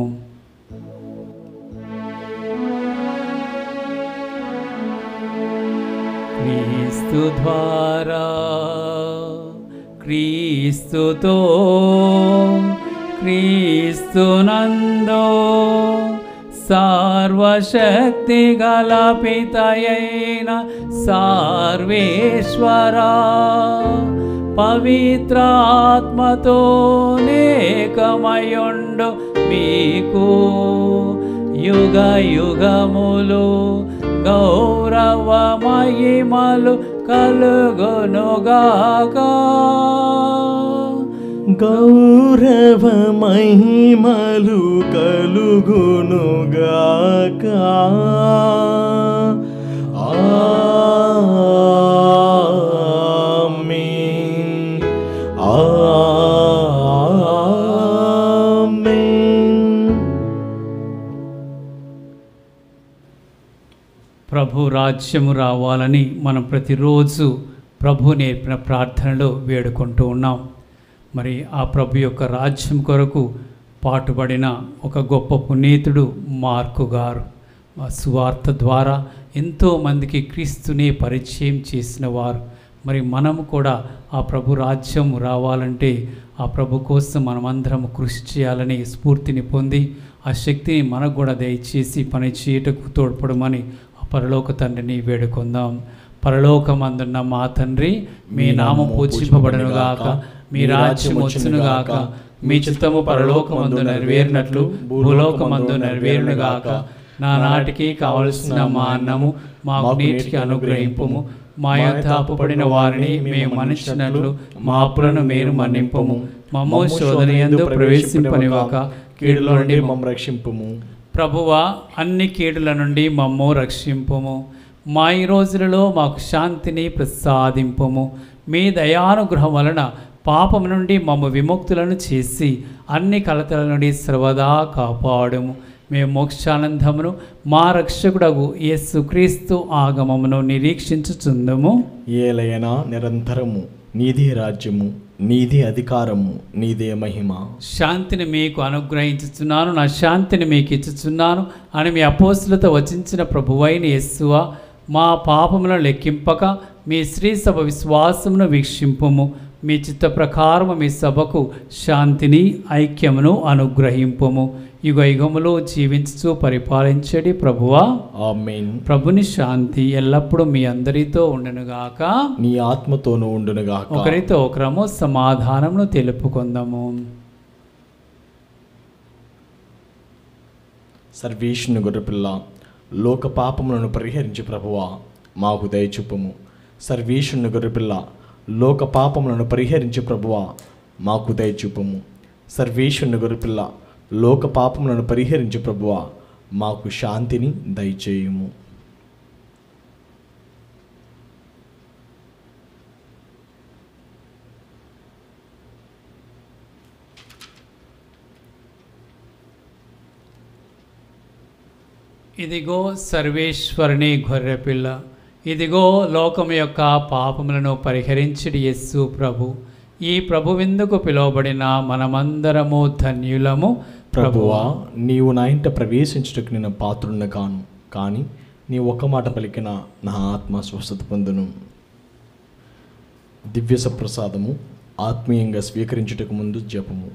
క్రీస్తు ద్వారా క్రీస్తుతో క్రీస్తునందో సర్వశక్తి గల పితయైన సార్వేశ్వరా పవిత్రాత్మతో నేకమయుండు మీకు యుగ యుగములు గౌరవ మహిమలు కలుగునుగాక గౌరవ మహిమలు కలుగునుగాక ఆమేన్ ఆమేన్ ప్రభు రాజ్యము రావాలని మనం ప్రతిరోజు ప్రభు నేర్పిన ప్రార్థనలో వేడుకుంటూ ఉన్నాం మరి ఆ ప్రభు యొక్క రాజ్యం కొరకు పాటుపడిన ఒక గొప్ప పునీతుడు మార్కు గారు ఆ సువార్త ద్వారా ఎంతోమందికి క్రీస్తుని పరిచయం చేసిన వారు మరి మనము కూడా ఆ ప్రభు రాజ్యం రావాలంటే ఆ ప్రభు కోసం మనమందరం కృషి చేయాలని స్ఫూర్తిని పొంది ఆ శక్తిని మనకు కూడా దయచేసి పని చేయటకు తోడ్పడమని ఆ పరలోక తండ్రిని వేడుకుందాం పరలోకమందున్న మా తండ్రి మీ నామం పూజింపబడనుగాక మీ రాజ్యం వచ్చునుగాక మీ చిత్తము పరలోకమందు నెరవేరినట్లు భూలోకమందు నెరవేరునుగాక నా నాటికి కావలసిన మా అన్నము మాకు నీటికి అనుగ్రహింపుము మా యొక్క అప్పుపడిన వారిని మేము మనుషునట్లు మా అప్పులను మీరు మన్నింపము మమ్మో శోధనయందు ప్రవేశింపనివాక కీడులో నుండి మమ్మ రక్షింపుము ప్రభువా అన్ని కీడుల నుండి మమ్ము రక్షింపుము మా ఈ రోజులలో మాకు శాంతిని ప్రసాదింపుము మీ దయానుగ్రహం వలన పాపం నుండి మమ్మ విముక్తులను చేసి అన్ని కలతల నుండి సర్వదా కాపాడుము మేము మోక్షానందమును మా రక్షకుడగు యేసుక్రీస్తు ఆగమమును నిరీక్షించుచుందము ఏలయనా నిరంతరము నీదే రాజ్యము నీదే అధికారము నీదే మహిమ శాంతిని మీకు అనుగ్రహించుచున్నాను నా శాంతిని మీకు ఇచ్చుచున్నాను అని మీ అపోస్తులతో వచించిన ప్రభువైన యస్సువ మా పాపములను లెక్కింపక మీ శ్రీ సభ విశ్వాసమును వీక్షింపుము మీ చిత్త ప్రకారము మీ సభకు శాంతిని ఐక్యమును అనుగ్రహింపుము యుగ యుగములో జీవించుచు పరిపాలించడి ప్రభువా ఆమేన్ ప్రభుని శాంతి ఎల్లప్పుడూ మీ అందరితో ఉండనుగాక నీ ఆత్మతోనూ ఉండునుగాక ఒకరితో ఒకరము సమాధానమును తెలుపుకుందాము సర్వేషుని గొర్రెపిల్ల లోక పాపములను పరిహరించి ప్రభువా మాకు దయచూపుము సర్వేషుని గొర్రెపిల్ల లోక పాపములను పరిహరించి ప్రభువా మాకు దయచూపుము సర్వేషుని గొర్రెపిల్ల లోక పాపములను పరిహరించి ప్రభువా మాకు శాంతిని దయచేయుము ఇదిగో సర్వేశ్వరుని గొర్రెపిల్ల ఇదిగో లోకం యొక్క పాపములను పరిహరించిడి యస్సు ప్రభు ఈ ప్రభు విందుకు పిలువబడిన మనమందరము ధన్యులము ప్రభువా నీవు నా ఇంట ప్రవేశించుటకు నేను పాత్రున్న కాను కానీ నీ ఒక్క మాట పలికిన నా ఆత్మ స్వస్థత పొందును దివ్య సప్రసాదము ఆత్మీయంగా స్వీకరించుటకు ముందు జపము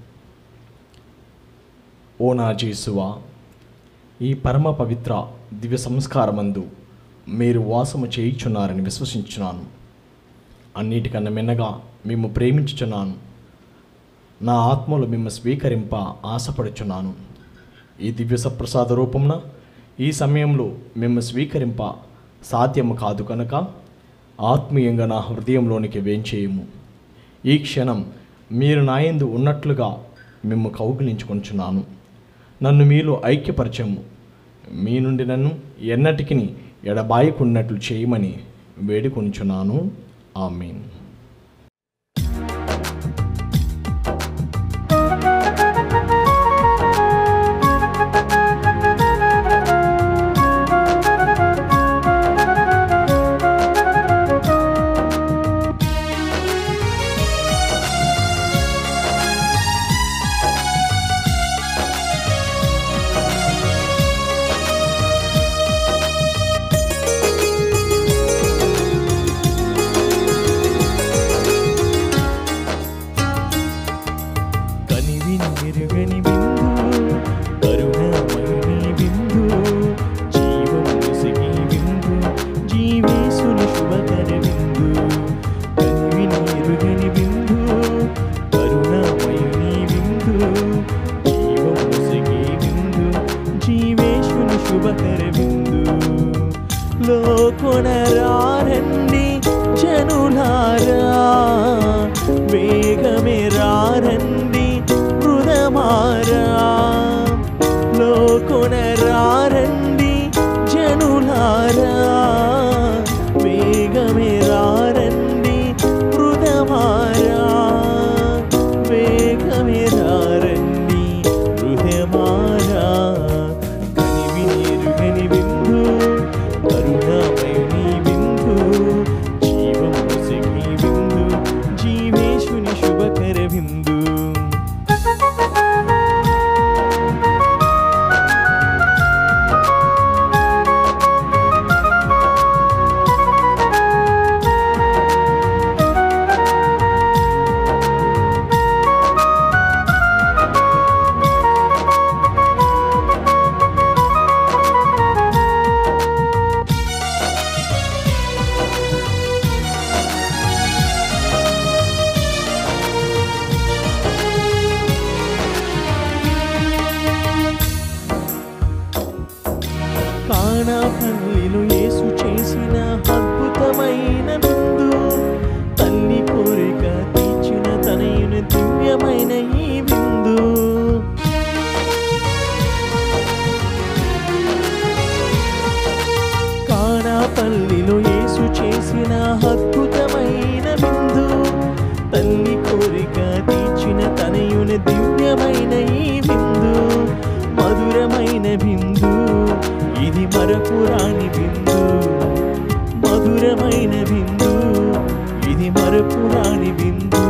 ఓ నా జేసువా ఈ పరమ పవిత్ర దివ్య సంస్కారమందు మీరు వాసము చేయుచున్నారని విశ్వసించున్నాను అన్నిటికన్నా మిన్నగా మేము ప్రేమించుచున్నాను నా ఆత్మలో మిమ్మ స్వీకరింప ఆశపడుచున్నాను ఈ దివ్య సప్రసాద రూపమున ఈ సమయంలో మిమ్మ స్వీకరింప సాధ్యము కాదు కనుక ఆత్మీయంగా నా హృదయంలోనికి వేంచేయము ఈ క్షణం మీరు నాయందు ఉన్నట్లుగా మిమ్ము కౌగిలించుకొంచున్నాను నన్ను మీలో ఐక్యపరచము మీ నుండి నన్ను ఎన్నటికి ఎడబాయకున్నట్లు చేయమని వేడుకొంచున్నాను ఆమీన్ కనివిని ఎరుగని బిందు కరుణమయుని బిందు జీవముసిగి బిందు జీవేశుని శుభకర బిందు కనివిని ఎరుగని బిందు కరుణమయుని బిందు జీవముసిగి బిందు జీవేశుని శుభకర బిందు లోకొనరారండి జనులారా వేగమే రారండి హృదమారా లోకొనరారండి జనులారా వేగమే రారండి హృదమారా వేగమే రారండి హృదయమారా కనివిని ఎరుగని బిందు కరుణామయుని బిందు జీవముసిగి బిందు జీవేశుని శుభకర బిందు కానాపల్లిలో యేసు చేసిన అద్భుతమైన విందు తల్లి కోరిక తీర్చిన తనయున దివ్యమైన ఈ విందు కానాపల్లిలో యేసు చేసిన అద్భుతమైన విందు తల్లి కోరిక తీర్చిన తనయున దివ్యమైన ఈ విందు మధురమైన బిందు ఇది మరపురాని బిందు మధురమైన బిందు ఇది మరపురాని బిందు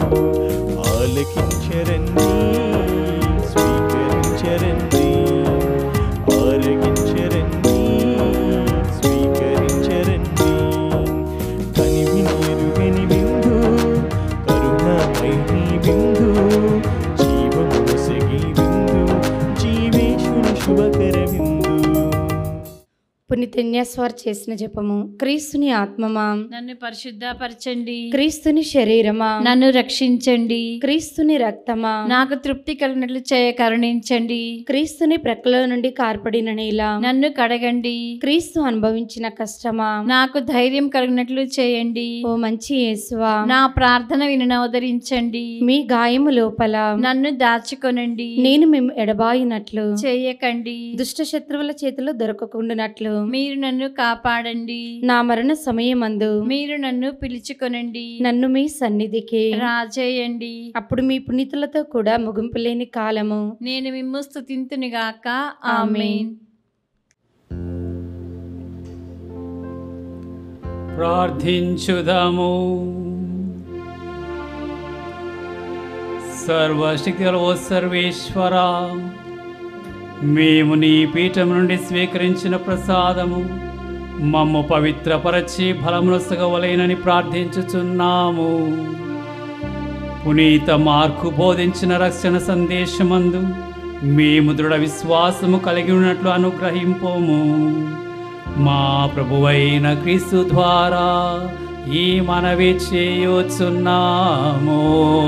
ఆలకించరండి స్వీకరించరండి ఆరగించరండి స్వీకరించరండి కనివిని ఎరుగని బిందు కరుణామయని బిందు జీవముసగి బిందు జీవేశుని శుభకర బిందు పునితన్యస్వార్ చేసిన జపము క్రీస్తుని ఆత్మమా నన్ను పరిశుద్ధపరచండి క్రీస్తుని శరీరమా నన్ను రక్షించండి క్రీస్తుని రక్తమా నాకు తృప్తి కలిగినట్లు చేయ కరుణించండి క్రీస్తుని ప్రక్కలో నుండి కార్పడిన నేల నన్ను కడగండి క్రీస్తు అనుభవించిన కష్టమా నాకు ధైర్యం కలిగినట్లు చేయండి ఓ మంచి యేసువా నా ప్రార్థన వినను అవతరించండి మీ గాయము లోపల నన్ను దాచుకొనండి నేను మేము ఎడబాయినట్లు చేయకండి దుష్ట శత్రువుల చేతిలో దొరకకుండానట్లు మీరు నన్ను కాపాడండి నా మరణ సమయమందు మీరు నన్ను పిలుచుకొనండి నన్ను మీ సన్నిధికి రాజేయండి అప్పుడు మీ పునీతులతో కూడా ముగింపు లేని కాలము నేను మిమ్ము స్థుతింతునిగాక ఆమేన్ ప్రార్థించుదాము సర్వశక్తిగల ఓ సర్వేశ్వర మేము నీ పీఠం నుండి స్వీకరించిన ప్రసాదము మమ్ము పవిత్రపరచి ఫలములు సగవలేనని ప్రార్థించుచున్నాము పునీత మార్కు బోధించిన రక్షణ సందేశమందు మేము దృఢ విశ్వాసము కలిగి ఉన్నట్లు అనుగ్రహింపోము మా ప్రభువైన క్రీస్తు ద్వారా ఈ మనవి చేయుచున్నాము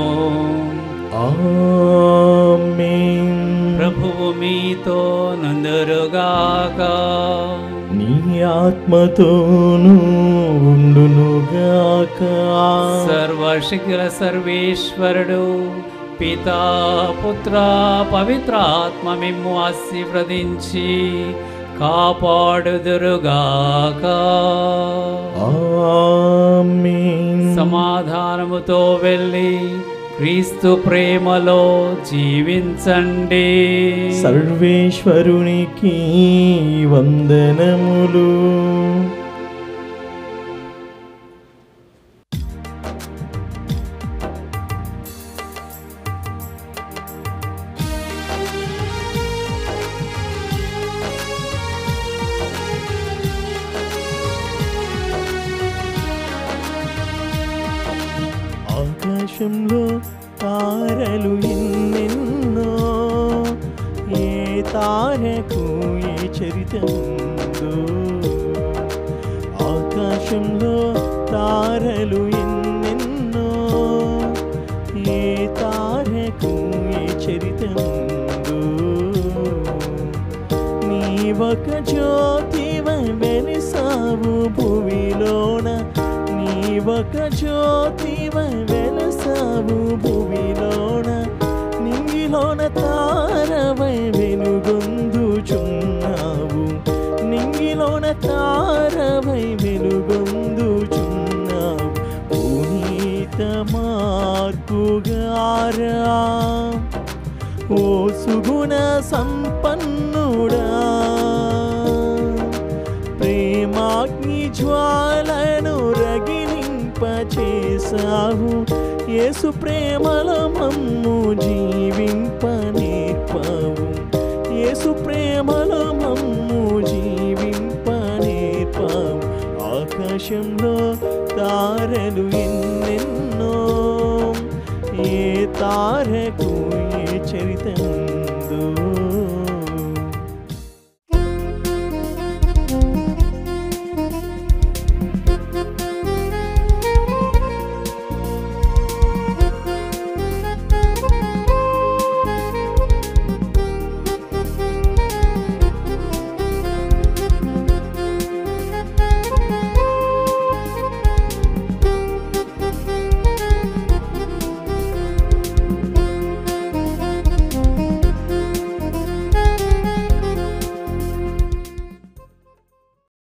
ఆమేన్ ప్రభువు మీతో నందరుగాక నీ ఆత్మతోనూ ఉండునుగాక సర్వశక్తుల సర్వేశ్వరుడు పితా పుత్ర పవిత్రాత్మ మిమ్ము ఆశీర్వదించి కాపాడుదురుగాక ఆమేన్ సమాధానముతో వెళ్ళి క్రీస్తు ప్రేమలో జీవించండి సర్వేశ్వరునికి వందనములు ఆకాశంలో తారలు ఎన్నెన్నో ఏ తారకు ఏ చరిత ఉందో ఆకాశంలో తారలు ఎన్నెన్నో ఏ తారకు ఏ చరిత ఉందో నీవొక జ్యోతివై వెలిసావు భూమిలోన నీవొక జ్యోతివై వెలసావు భూమిలోన నింగిలోన తారవై వెలుగొందుచున్నావు నింగిలోన తారవై వెలుగొందుచున్నావు పునీత మార్పుగారా ఓ సుగుణ సంపన్నుడా ప్రేమాగ్ని జ్వాలను రగిలింపచేసావు యేసు ప్రేమల మమ్ము జీవింప నేర్పావు యేసు ప్రేమల మమ్ము జీవింప నేర్పావు ఆకాశంలో తారలు ఎన్నెన్నో ఏ తారకు ఏ చరితం